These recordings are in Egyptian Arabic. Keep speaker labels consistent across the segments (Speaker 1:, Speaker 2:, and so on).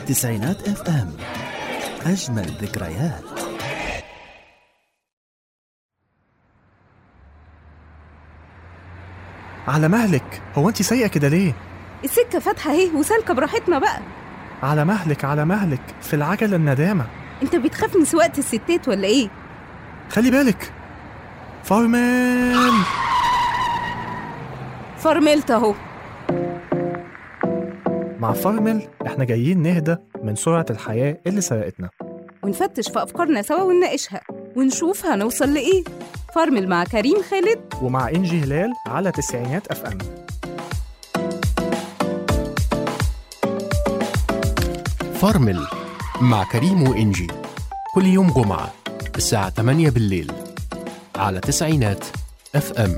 Speaker 1: تسعينات اف ام أجمل ذكريات
Speaker 2: على مهلك هو انت سايقه كده ليه
Speaker 3: السكة فاتحة اهي وسالكة براحتنا بقى
Speaker 2: على مهلك على مهلك في العجله الندامه
Speaker 3: انت بتخاف من سواقة الستات ولا ايه؟
Speaker 2: خلي بالك فارمان
Speaker 3: فرملت اهو
Speaker 2: مع فارمل احنا جايين نهدى من سرعه الحياه اللي سرقتنا
Speaker 3: ونفتش في أفكارنا سوا ونناقشها ونشوف هنوصل لإيه فرمل مع كريم خالد
Speaker 2: ومع انجي هلال على تسعينات اف ام
Speaker 4: فرمل مع كريم وإنجي كل يوم جمعة الساعة 8 بالليل على تسعينات اف ام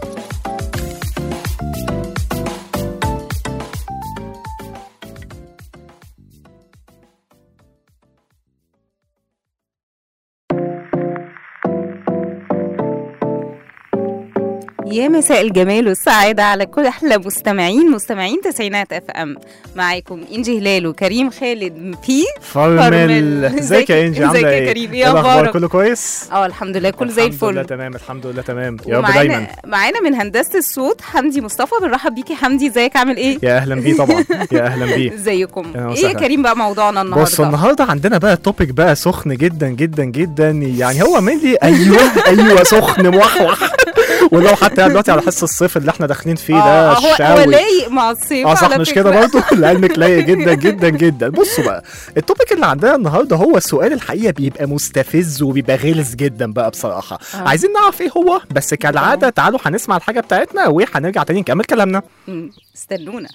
Speaker 3: يا مساء الجمال والسعادة على كل أحلى مستمعين مستمعين تسعينات اف ام معاكم إنجي هلال وكريم خالد في
Speaker 2: فارمل ازيك يا انجي عامله
Speaker 3: ازيك
Speaker 2: ايه
Speaker 3: يا كريم ايه
Speaker 2: إيه الاخبار
Speaker 3: أخبارك؟
Speaker 2: كله كويس
Speaker 3: اه الحمد لله كله زي
Speaker 2: الحمد لله
Speaker 3: الفل
Speaker 2: تمام الحمد لله تمام يا رب دايما
Speaker 3: ومعانا معانا من هندسة الصوت حمدي مصطفى بنرحب بيكي حمدي ازيك عامل ايه؟
Speaker 2: يا اهلا بيه طبعا يا اهلا بيه
Speaker 3: ازيكم
Speaker 2: أهلا
Speaker 3: ايه يا
Speaker 2: وسهلا.
Speaker 3: كريم بقى موضوعنا النهارده
Speaker 2: بص النهارده عندنا بقى توبيك بقى سخن جدا جدا جدا يعني هو مين ايوه ايوه سخن موحوح ولو حتى يعني دلوقتي على حس الصيف اللي احنا داخلين فيه ده
Speaker 3: آه، هو هو
Speaker 2: الشاوي
Speaker 3: لايق مع الصيف
Speaker 2: اه صح
Speaker 3: على
Speaker 2: مش
Speaker 3: فكرة.
Speaker 2: كده برضه لعلمك لايق جدا جدا جدا بصوا بقى التوبيك اللي عندنا النهارده هو السؤال الحقيقه بيبقى مستفز وبيبقى غلس جدا بقى بصراحه
Speaker 3: آه.
Speaker 2: عايزين نعرف ايه هو بس كالعاده تعالوا هنسمع الحاجه بتاعتنا وهنرجع تاني نكمل كلامنا
Speaker 3: مم، استنونا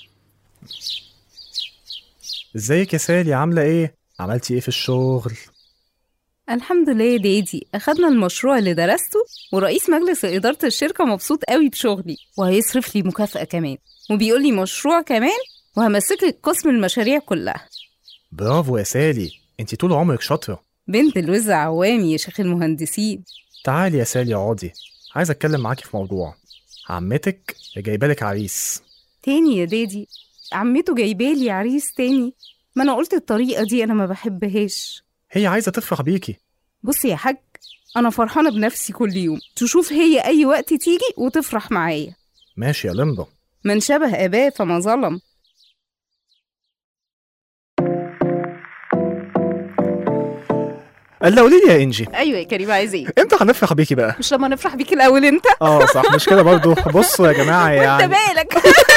Speaker 2: ازيك يا سالي عامله ايه عملتي ايه في الشغل
Speaker 3: الحمد لله يا دادي اخدنا المشروع اللي درسته ورئيس مجلس إدارة الشركة مبسوط قوي بشغلي وهيصرف لي مكافأة كمان وبيقول لي مشروع كمان وهمسك لك قسم المشاريع كلها
Speaker 2: برافو يا سالي انت طول عمرك شاطره
Speaker 3: بنت الوز عوامي يا شيخ المهندسين
Speaker 2: تعالي يا سالي اقعدي عايز اتكلم معاكي في موضوع عمتك جايبالك عريس
Speaker 3: تاني يا دادي عمته جايبالي عريس تاني ما انا قلت الطريقة دي انا ما بحبهاش
Speaker 2: هي عايزه تفرح بيكي
Speaker 3: بص يا حاج انا فرحانة بنفسي كل يوم تشوف هي اي وقت تيجي وتفرح معايا
Speaker 2: ماشي يا لمبه
Speaker 3: من شبه اباه فما ظلم
Speaker 2: الا قولي لي يا انجي
Speaker 3: ايوه يا كريم عايز ايه
Speaker 2: امتى هنفرح بيكي بقى
Speaker 3: مش لما نفرح بيك الاول انت
Speaker 2: اه صح مش كده برضه بصوا يا جماعه
Speaker 3: وانت
Speaker 2: يعني
Speaker 3: مالك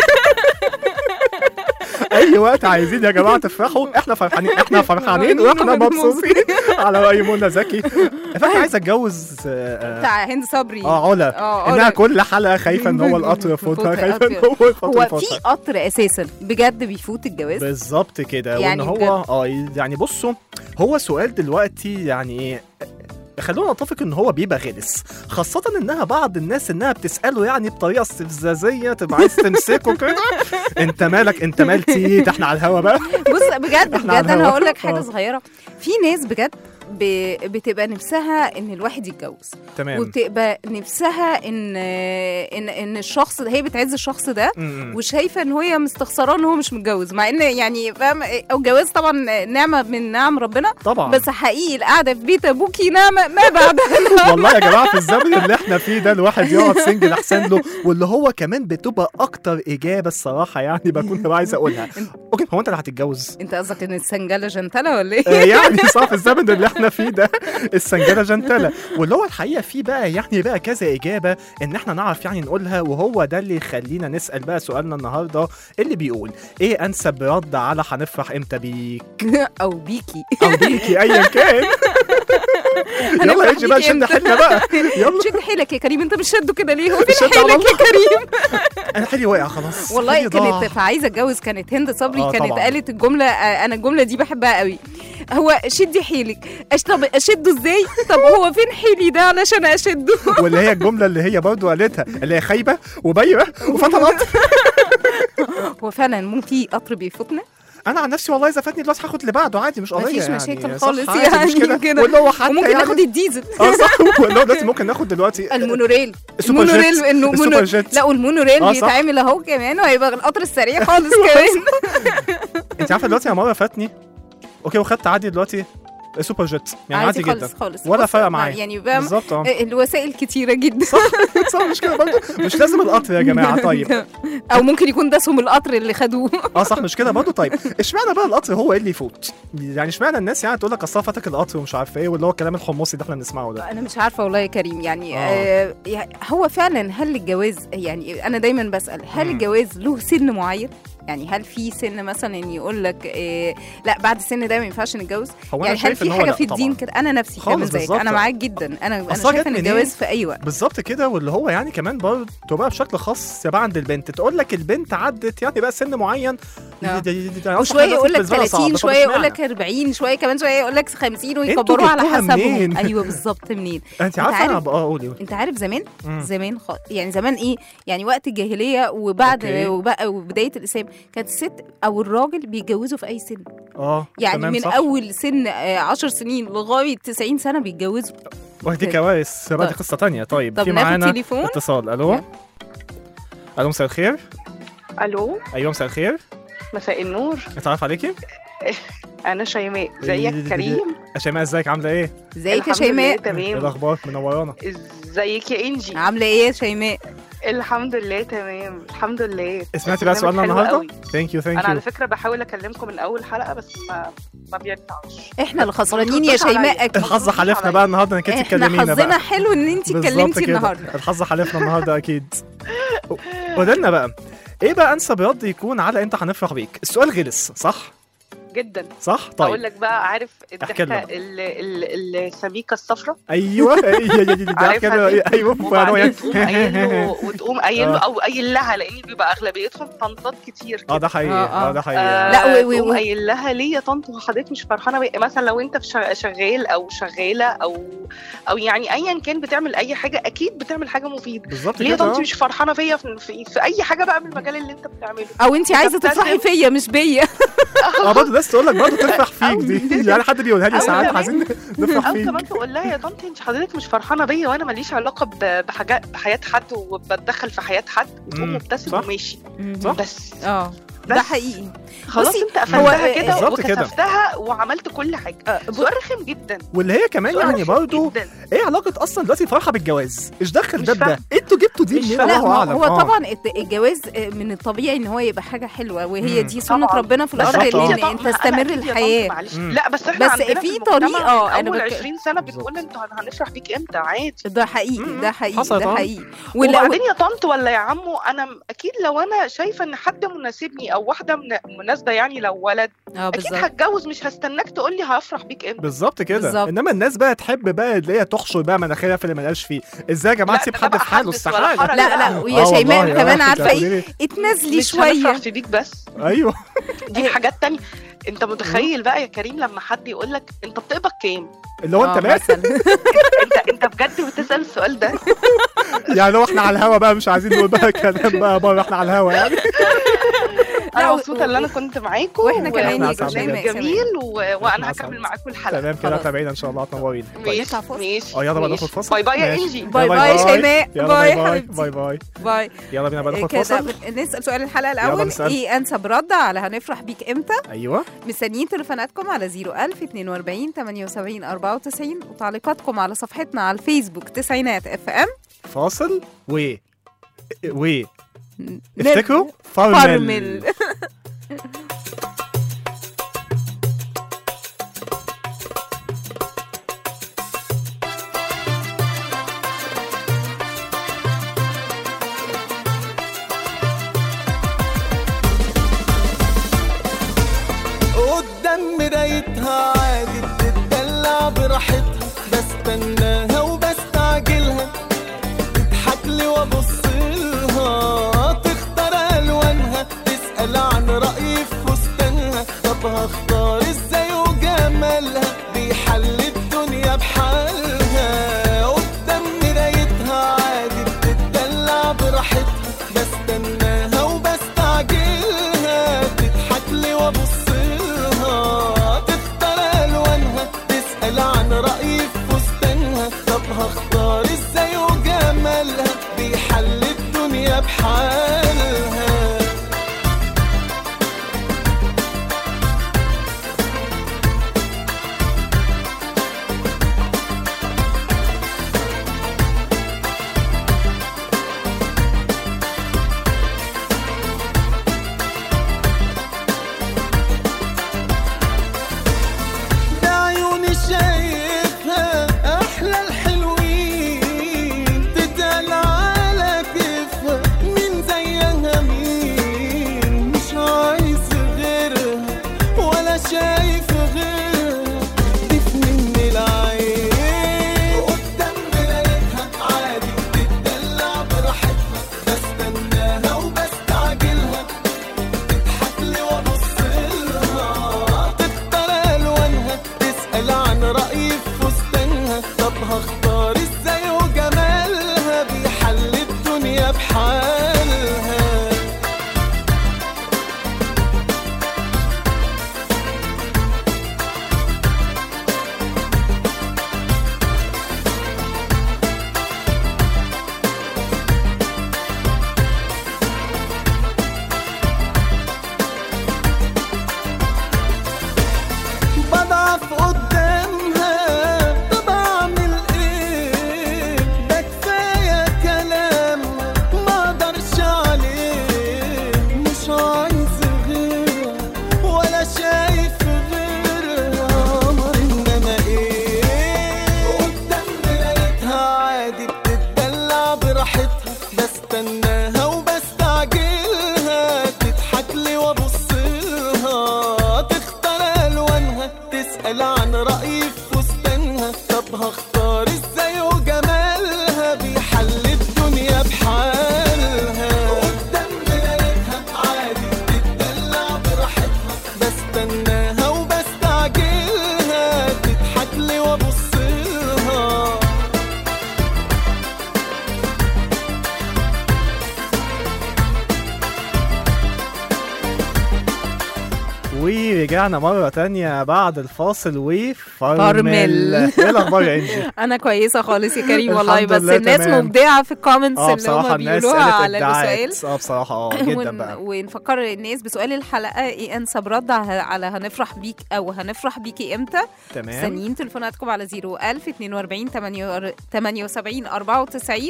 Speaker 2: اي وقت عايزين يا جماعه تفرحوا احنا فرحانين احنا فرحانين واحنا مبسوطين على راي منى زكي فانا عايز اتجوز آه، آه،
Speaker 3: بتاع هند صبري
Speaker 2: اه علا
Speaker 3: اه
Speaker 2: انها
Speaker 3: علا.
Speaker 2: كل حلقه خايفه ان هو القطر يفوتها
Speaker 3: يفوت
Speaker 2: خايفه ان
Speaker 3: القطر.
Speaker 2: هو يفوت
Speaker 3: هو
Speaker 2: يفوتها.
Speaker 3: في قطر اساسا بجد بيفوت الجواز
Speaker 2: بالظبط كده
Speaker 3: يعني
Speaker 2: وان هو
Speaker 3: بجد.
Speaker 2: اه يعني بصوا هو سؤال دلوقتي يعني ايه خلونا نتفق ان هو بيبقى غلس خاصة انها بعض الناس انها بتسأله يعني بطريقة استفزازية تبقى عايز تمسكه كده انت مالك انت مال تيت احنا على الهوا بقى
Speaker 3: بص بجد
Speaker 2: احنا على
Speaker 3: بجد انا
Speaker 2: الهوا.
Speaker 3: هقول لك
Speaker 2: اه.
Speaker 3: حاجه صغيره في ناس بجد ب... بتبقى نفسها ان الواحد يتجوز
Speaker 2: تمام
Speaker 3: وبتبقى نفسها ان ان ان الشخص ده هي بتعز الشخص ده
Speaker 2: م- م.
Speaker 3: وشايفه ان هي مستخسراه ان هو مش متجوز مع ان يعني فاهم او الجواز طبعا نعمه من نعم ربنا
Speaker 2: طبعا
Speaker 3: بس حقيقي القعده في بيت ابوكي نعمه ما بعدها
Speaker 2: والله يا جماعه في الزمن اللي احنا فيه ده الواحد يقعد سنجل احسن له واللي هو كمان بتبقى اكتر اجابه الصراحه يعني بكون ببقى عايز اقولها اوكي هو انت اللي هتتجوز
Speaker 3: انت قصدك ان السنجله جنتله ولا ايه؟
Speaker 2: آه، يعني صح في الزمن اللي احنا فيه ده السنجله جنتله واللي هو الحقيقه فيه بقى يعني بقى كذا اجابه ان احنا نعرف يعني نقولها وهو ده اللي يخلينا نسال بقى سؤالنا النهارده اللي بيقول ايه انسب رد على هنفرح امتى بيك
Speaker 3: او بيكي
Speaker 2: او بيكي ايا كان يلا
Speaker 3: هنفرح
Speaker 2: اجي بقى
Speaker 3: بيكي
Speaker 2: شد
Speaker 3: امتى؟
Speaker 2: حيلنا بقى يلا
Speaker 3: شد حيلك يا كريم انت مش شده كده ليه؟ هو فين
Speaker 2: شد على
Speaker 3: حيلك يا كريم؟
Speaker 2: انا حيلي واقع خلاص
Speaker 3: والله
Speaker 2: حيلي ضاع.
Speaker 3: كانت فعايزه اتجوز كانت هند صبري
Speaker 2: آه،
Speaker 3: كانت
Speaker 2: طبعاً.
Speaker 3: قالت الجمله آه، انا الجمله دي بحبها قوي هو شدي حيلك أش طب اشده ازاي؟ طب هو فين حيلي ده علشان اشده؟
Speaker 2: واللي هي الجمله اللي هي برضه قالتها اللي هي خايبه وبايره وفترات
Speaker 3: هو فعلا ممكن في قطر بيفوتنا؟
Speaker 2: انا عن نفسي والله اذا فاتني دلوقتي هاخد اللي بعده عادي مش قضيه
Speaker 3: مفيش
Speaker 2: يعني
Speaker 3: مشاكل
Speaker 2: صح،
Speaker 3: خالص
Speaker 2: عادي،
Speaker 3: يعني
Speaker 2: مش كده
Speaker 3: كده.
Speaker 2: واللي هو حتى
Speaker 3: وممكن
Speaker 2: يعني
Speaker 3: ناخد الديزل
Speaker 2: اه صح واللي هو دلوقتي ممكن ناخد دلوقتي
Speaker 3: المونوريل
Speaker 2: السوبر
Speaker 3: المونوريل
Speaker 2: جيت.
Speaker 3: انه
Speaker 2: السوبر
Speaker 3: مونو...
Speaker 2: جيت.
Speaker 3: لا والمونوريل
Speaker 2: آه، صح.
Speaker 3: بيتعمل اهو كمان وهيبقى القطر السريع خالص كمان
Speaker 2: انت عارفه دلوقتي يا مره فاتني اوكي وخدت عادي دلوقتي سوبر جيت يعني عادي,
Speaker 3: خالص
Speaker 2: جدا
Speaker 3: خالص
Speaker 2: ولا
Speaker 3: بص،
Speaker 2: فارقه
Speaker 3: ما-
Speaker 2: معايا
Speaker 3: يعني فاهم
Speaker 2: بالظبط اه
Speaker 3: الوسائل كتيرة جدا
Speaker 2: صح مش كده برضه مش لازم القطر يا جماعه طيب
Speaker 3: او ممكن يكون ده اسهم القطر اللي خدوه
Speaker 2: اه صح مش كده برضه طيب اشمعنى بقى القطر هو اللي يفوت يعني اشمعنى الناس يعني تقول لك اصل فاتك القطر ومش عارف ايه واللي هو الكلام الحمصي اللي احنا بنسمعه ده
Speaker 3: انا مش عارفه والله يا كريم يعني
Speaker 2: آه.
Speaker 3: آه يعني هو فعلا هل الجواز يعني انا دايما بسال هل
Speaker 2: مم.
Speaker 3: الجواز له سن معين يعني هل في سن مثلا ان يقول لك إيه لا بعد السن ده ما ينفعش نتجوز
Speaker 2: هو انا
Speaker 3: يعني هل
Speaker 2: شايف ان
Speaker 3: في
Speaker 2: هو
Speaker 3: حاجه
Speaker 2: لا
Speaker 3: في الدين
Speaker 2: طبعاً.
Speaker 3: كده انا نفسي
Speaker 2: خالص
Speaker 3: كمان زيك
Speaker 2: بالظبط.
Speaker 3: انا معاك جدا انا انا
Speaker 2: أصلا
Speaker 3: شايفه
Speaker 2: جت
Speaker 3: ان
Speaker 2: منين؟
Speaker 3: الجواز في اي وقت
Speaker 2: بالظبط كده واللي هو يعني كمان برضه بقى بشكل خاص يبقى عند البنت تقول لك البنت عدت يعني بقى سن معين
Speaker 3: آه.
Speaker 2: دي- دي- دي- دي- أصلاً
Speaker 3: وشويه
Speaker 2: ده
Speaker 3: يقول لك
Speaker 2: بالنسبة لها صعب.
Speaker 3: 30
Speaker 2: طب
Speaker 3: شويه يقول
Speaker 2: اشمعنى؟
Speaker 3: لك 40 شويه كمان شويه يقول لك 50 ويكبروها على
Speaker 2: جبتوها
Speaker 3: حسبهم
Speaker 2: منين؟
Speaker 3: ايوه بالظبط منين
Speaker 2: انت عارفه انا
Speaker 3: عارف-
Speaker 2: بقى قولي
Speaker 3: انت عارف زمان
Speaker 2: مم.
Speaker 3: زمان خ... يعني زمان ايه يعني وقت الجاهليه وبعد
Speaker 2: أوكي.
Speaker 3: وبقى وبدايه الاسلام كانت الست او الراجل بيتجوزوا في اي سن
Speaker 2: اه
Speaker 3: يعني
Speaker 2: تمام،
Speaker 3: من
Speaker 2: صح.
Speaker 3: اول سن 10 سنين لغايه 90 سنه بيتجوزوا
Speaker 2: ودي كوارث بقى دي
Speaker 3: طيب.
Speaker 2: قصه تانية طيب
Speaker 3: طب
Speaker 2: في
Speaker 3: ناخد
Speaker 2: معانا
Speaker 3: تليفون
Speaker 2: اتصال الو
Speaker 3: يلا.
Speaker 2: الو مساء الخير
Speaker 5: الو
Speaker 2: ايوه مساء الخير
Speaker 5: مساء النور
Speaker 2: اتعرف عليكي
Speaker 5: انا شيماء
Speaker 2: دي- دي-
Speaker 5: ازيك
Speaker 2: دي- دي-
Speaker 5: كريم
Speaker 2: شيماء ازيك عامله ايه
Speaker 3: ازيك يا
Speaker 5: الحمد لله
Speaker 3: شيماء
Speaker 2: ايه
Speaker 5: تمام
Speaker 2: الاخبار منورانا
Speaker 5: ازيك يا انجي
Speaker 3: عامله ايه يا شيماء
Speaker 5: الحمد لله تمام الحمد لله
Speaker 2: سمعتي بقى
Speaker 5: برنامج
Speaker 2: سؤالنا
Speaker 5: حلو
Speaker 2: النهارده
Speaker 5: قوي.
Speaker 2: ثانك يو ثانك
Speaker 5: انا
Speaker 2: يو
Speaker 5: على فكره بحاول اكلمكم من اول حلقه بس ما ما بينفعش
Speaker 3: احنا اللي خسرانين يا
Speaker 5: ما تردوش
Speaker 3: شيماء
Speaker 5: عليا.
Speaker 3: اكيد
Speaker 2: الحظ حالفنا بقى النهارده انك انت
Speaker 3: احنا
Speaker 2: تكلمينا
Speaker 3: حظنا
Speaker 2: بقى
Speaker 3: حلو ان انت
Speaker 2: بالظبط
Speaker 3: اتكلمتي
Speaker 2: كده.
Speaker 3: النهارده
Speaker 2: الحظ حالفنا النهارده اكيد قولي لنا بقى ايه بقى انسب رد يكون على انت هنفرح بيك السؤال غلس صح
Speaker 5: جدا
Speaker 2: صح
Speaker 5: اقول
Speaker 2: طيب
Speaker 5: لك بقى عارف
Speaker 2: احكي لنا
Speaker 5: الضحكه ال- ال- السميكه الصفراء
Speaker 2: ايوه هي دي- دي- دي- دي-
Speaker 5: عارفها
Speaker 2: كده
Speaker 5: دي؟
Speaker 2: ايوه
Speaker 5: وبعدين تقوم قايل له وتقوم قايل له
Speaker 2: آه.
Speaker 5: او قايل لها لان بيبقى اغلبيتهم طنطات كتير
Speaker 2: اه
Speaker 5: كده
Speaker 2: ده حقيقي
Speaker 3: آه، آه.
Speaker 2: اه ده حقيقي
Speaker 5: آه
Speaker 3: لا، و- و-
Speaker 5: تقوم
Speaker 3: و-
Speaker 5: قايل لها ليه يا طنط وحضرتك مش فرحانه بيه؟ مثلا لو انت في شغ- شغال او شغاله او او يعني ايا كان بتعمل اي حاجه اكيد بتعمل حاجه مفيده
Speaker 2: بالظبط
Speaker 5: ليه يا
Speaker 2: كده
Speaker 5: طنط
Speaker 2: آه.
Speaker 5: مش فرحانه فيا في, في, في اي حاجه بقى من المجال اللي انت بتعمله
Speaker 3: او انت عايزه
Speaker 5: بتبتسم.
Speaker 3: تفرحي فيا مش بيا
Speaker 2: اه برضه ناس تقول لك برضه تفرح فيك دي يعني حد بيقولها لي
Speaker 5: أو
Speaker 2: ساعات
Speaker 5: كمان-
Speaker 2: عايزين نفرح
Speaker 5: او
Speaker 2: فيك
Speaker 5: كمان تقول لها يا طنط انت حضرتك مش فرحانه بيا وانا ماليش علاقه ب- بحاجات بحياه حد وبتدخل في حياه حد وتقوم
Speaker 2: مم،
Speaker 5: مبتسم
Speaker 2: صح.
Speaker 5: وماشي
Speaker 2: صح.
Speaker 5: بس
Speaker 3: اه
Speaker 5: بس
Speaker 3: ده حقيقي
Speaker 5: خلاص
Speaker 3: بصي،
Speaker 5: انت
Speaker 3: هو-
Speaker 5: قفلتها كده
Speaker 2: بالظبط كده.
Speaker 5: وكسفتها وعملت كل حاجه
Speaker 3: آه، ب-
Speaker 5: سؤال رخم جدا
Speaker 2: واللي هي كمان
Speaker 5: سؤال
Speaker 2: يعني
Speaker 5: رخم
Speaker 2: برضه
Speaker 5: جدا.
Speaker 2: ايه علاقه اصلا دلوقتي الفرحه بالجواز ايش دخل
Speaker 5: مش
Speaker 2: ده بده
Speaker 5: فاهمة.
Speaker 2: انتوا جبتوا دي
Speaker 5: مش
Speaker 2: منين
Speaker 5: فاهمة.
Speaker 3: لا
Speaker 2: الله
Speaker 3: ما
Speaker 2: اعلم
Speaker 3: هو
Speaker 2: آه.
Speaker 3: طبعا الت- الجواز آه، من الطبيعي ان هو يبقى حاجه حلوه وهي
Speaker 2: مم.
Speaker 3: دي سنه
Speaker 5: طبعاً.
Speaker 3: ربنا في
Speaker 5: بس
Speaker 3: الارض
Speaker 2: بالظبط،
Speaker 3: اللي
Speaker 2: آه.
Speaker 3: ان
Speaker 5: طبعاً،
Speaker 3: انت
Speaker 5: أنا
Speaker 3: تستمر
Speaker 5: أكيد يا طنط
Speaker 3: الحياه
Speaker 5: معلش.
Speaker 2: مم.
Speaker 5: لا بس احنا
Speaker 3: بس
Speaker 5: عندنا
Speaker 3: في
Speaker 5: المجتمع
Speaker 3: طريقة،
Speaker 5: من
Speaker 3: أنا
Speaker 5: اول
Speaker 3: بك-
Speaker 5: 20 سنه بتقول انتوا هن- هنفرح بيك امتى عادي
Speaker 3: ده حقيقي
Speaker 2: مم.
Speaker 3: ده حقيقي
Speaker 2: حصلت،
Speaker 3: ده
Speaker 2: آه.
Speaker 3: حقيقي ولو
Speaker 5: وبعدين يا طنط ولا يا عمو انا م- اكيد لو انا شايفه ان حد مناسبني او واحده من مناسبه يعني لو ولد
Speaker 3: اه
Speaker 5: اكيد
Speaker 3: بالظبط
Speaker 5: هتجوز مش هستناك تقول لي هفرح بيك امتى
Speaker 2: بالظبط كده
Speaker 3: بالظبط.
Speaker 2: انما الناس بقى تحب بقى اللي هي تحشر بقى مناخيرها في اللي ملهاش فيه ازاي يا جماعه
Speaker 5: لا،
Speaker 2: تسيب
Speaker 5: ده
Speaker 2: حد
Speaker 5: بقى
Speaker 2: في حاله
Speaker 5: حدث ولا
Speaker 2: استحاله
Speaker 5: حرج.
Speaker 3: لا لا
Speaker 2: آه
Speaker 3: ويا شيماء
Speaker 2: والله،
Speaker 3: كمان
Speaker 2: آه،
Speaker 3: عارفه
Speaker 2: هتقولي
Speaker 3: ايه
Speaker 2: لي.
Speaker 3: اتنازلي
Speaker 5: مش هنفرح
Speaker 3: شويه
Speaker 5: في بيك بس
Speaker 2: ايوه
Speaker 5: دي حاجات تانية انت متخيل بقى يا كريم لما حد يقول لك انت بتقبض كام
Speaker 2: اللي هو
Speaker 3: آه،
Speaker 2: انت مات
Speaker 3: مثلاً.
Speaker 5: انت انت بجد بتسال السؤال ده
Speaker 2: يعني لو احنا على الهوا بقى مش عايزين نقول بقى كلام بقى بره احنا على الهوا يعني
Speaker 3: لا،
Speaker 5: انا
Speaker 3: و-
Speaker 5: مبسوطه ان انا كنت معاكم
Speaker 3: وإحنا
Speaker 5: و-
Speaker 3: كمان
Speaker 2: يا
Speaker 5: وبرنامج
Speaker 2: شيماء.
Speaker 5: جميل و...
Speaker 2: إحنا
Speaker 5: وانا
Speaker 2: أسعد.
Speaker 5: هكمل معاكم الحلقه
Speaker 2: تمام كده
Speaker 3: خلاص.
Speaker 2: تابعينا ان شاء الله هتنورين
Speaker 5: ماشي
Speaker 3: نطلع فاصل؟
Speaker 5: ماشي
Speaker 2: اه يلا بقى
Speaker 5: ماشي.
Speaker 2: ناخد فاصل
Speaker 5: باي باي يا
Speaker 2: ماشي.
Speaker 5: انجي
Speaker 3: باي
Speaker 2: باي
Speaker 3: باي
Speaker 2: باي.
Speaker 3: شيماء
Speaker 2: يلا
Speaker 3: باي
Speaker 2: باي باي
Speaker 3: حبيبتي
Speaker 2: باي باي
Speaker 3: باي
Speaker 2: يلا بينا بقى ناخد
Speaker 3: كده
Speaker 2: فاصل
Speaker 3: نسال سؤال الحلقه الاول
Speaker 2: نسأل.
Speaker 3: ايه انسب رد على هنفرح بيك امتى
Speaker 2: ايوه
Speaker 3: مستنيين تليفوناتكم على 01000 42 78 94 وتعليقاتكم على صفحتنا على الفيسبوك تسعينات اف ام
Speaker 2: فاصل و و افتكروا فرمل
Speaker 3: فرمل
Speaker 6: قدام مرايتها عادي بتدلع براحتها بستناها وبستعجلها تضحك لي وابص لها تختار الوانها تسال عن رايي في فستانها طب هختار ازاي وجمالها بيحل الدنيا بحالها قدام مرايتها عادي بتدلع براحتها بستناها وبستعجلها تضحك لي وابص لها تختار الوانها تسال عن رايي في فستانها طب هختار ازاي وجمالها بيحل الدنيا بحالها بسأل عن رأيي في فستانها طب هختار ازاي وجمالها بيحل الدنيا بحالها قدام مرايتها عادي بتدلع براحتها بستناها وبستعجلها تضحك لي وابص لها
Speaker 2: ورجعنا مرة تانية بعد الفاصل وفرمل
Speaker 3: فرمل.
Speaker 2: ايه الأخبار يا إنجي؟
Speaker 3: انا كويسه خالص يا كريم والله
Speaker 2: الحمد
Speaker 3: بس
Speaker 2: لله
Speaker 3: الناس
Speaker 2: تمام.
Speaker 3: مبدعه في الكومنتس
Speaker 2: اه
Speaker 3: اللي
Speaker 2: بصراحة
Speaker 3: هم
Speaker 2: الناس
Speaker 3: بيقولوها
Speaker 2: قالت
Speaker 3: على
Speaker 2: ابداعات
Speaker 3: السؤال
Speaker 2: اه بصراحة اه جدا
Speaker 3: ون-
Speaker 2: بقى
Speaker 3: ونفكر الناس بسؤال الحلقه ايه انسب رد على على هنفرح بيك او هنفرح بيكي امتى
Speaker 2: تمام
Speaker 3: مستنيين تليفوناتكم على 01000 42 78 94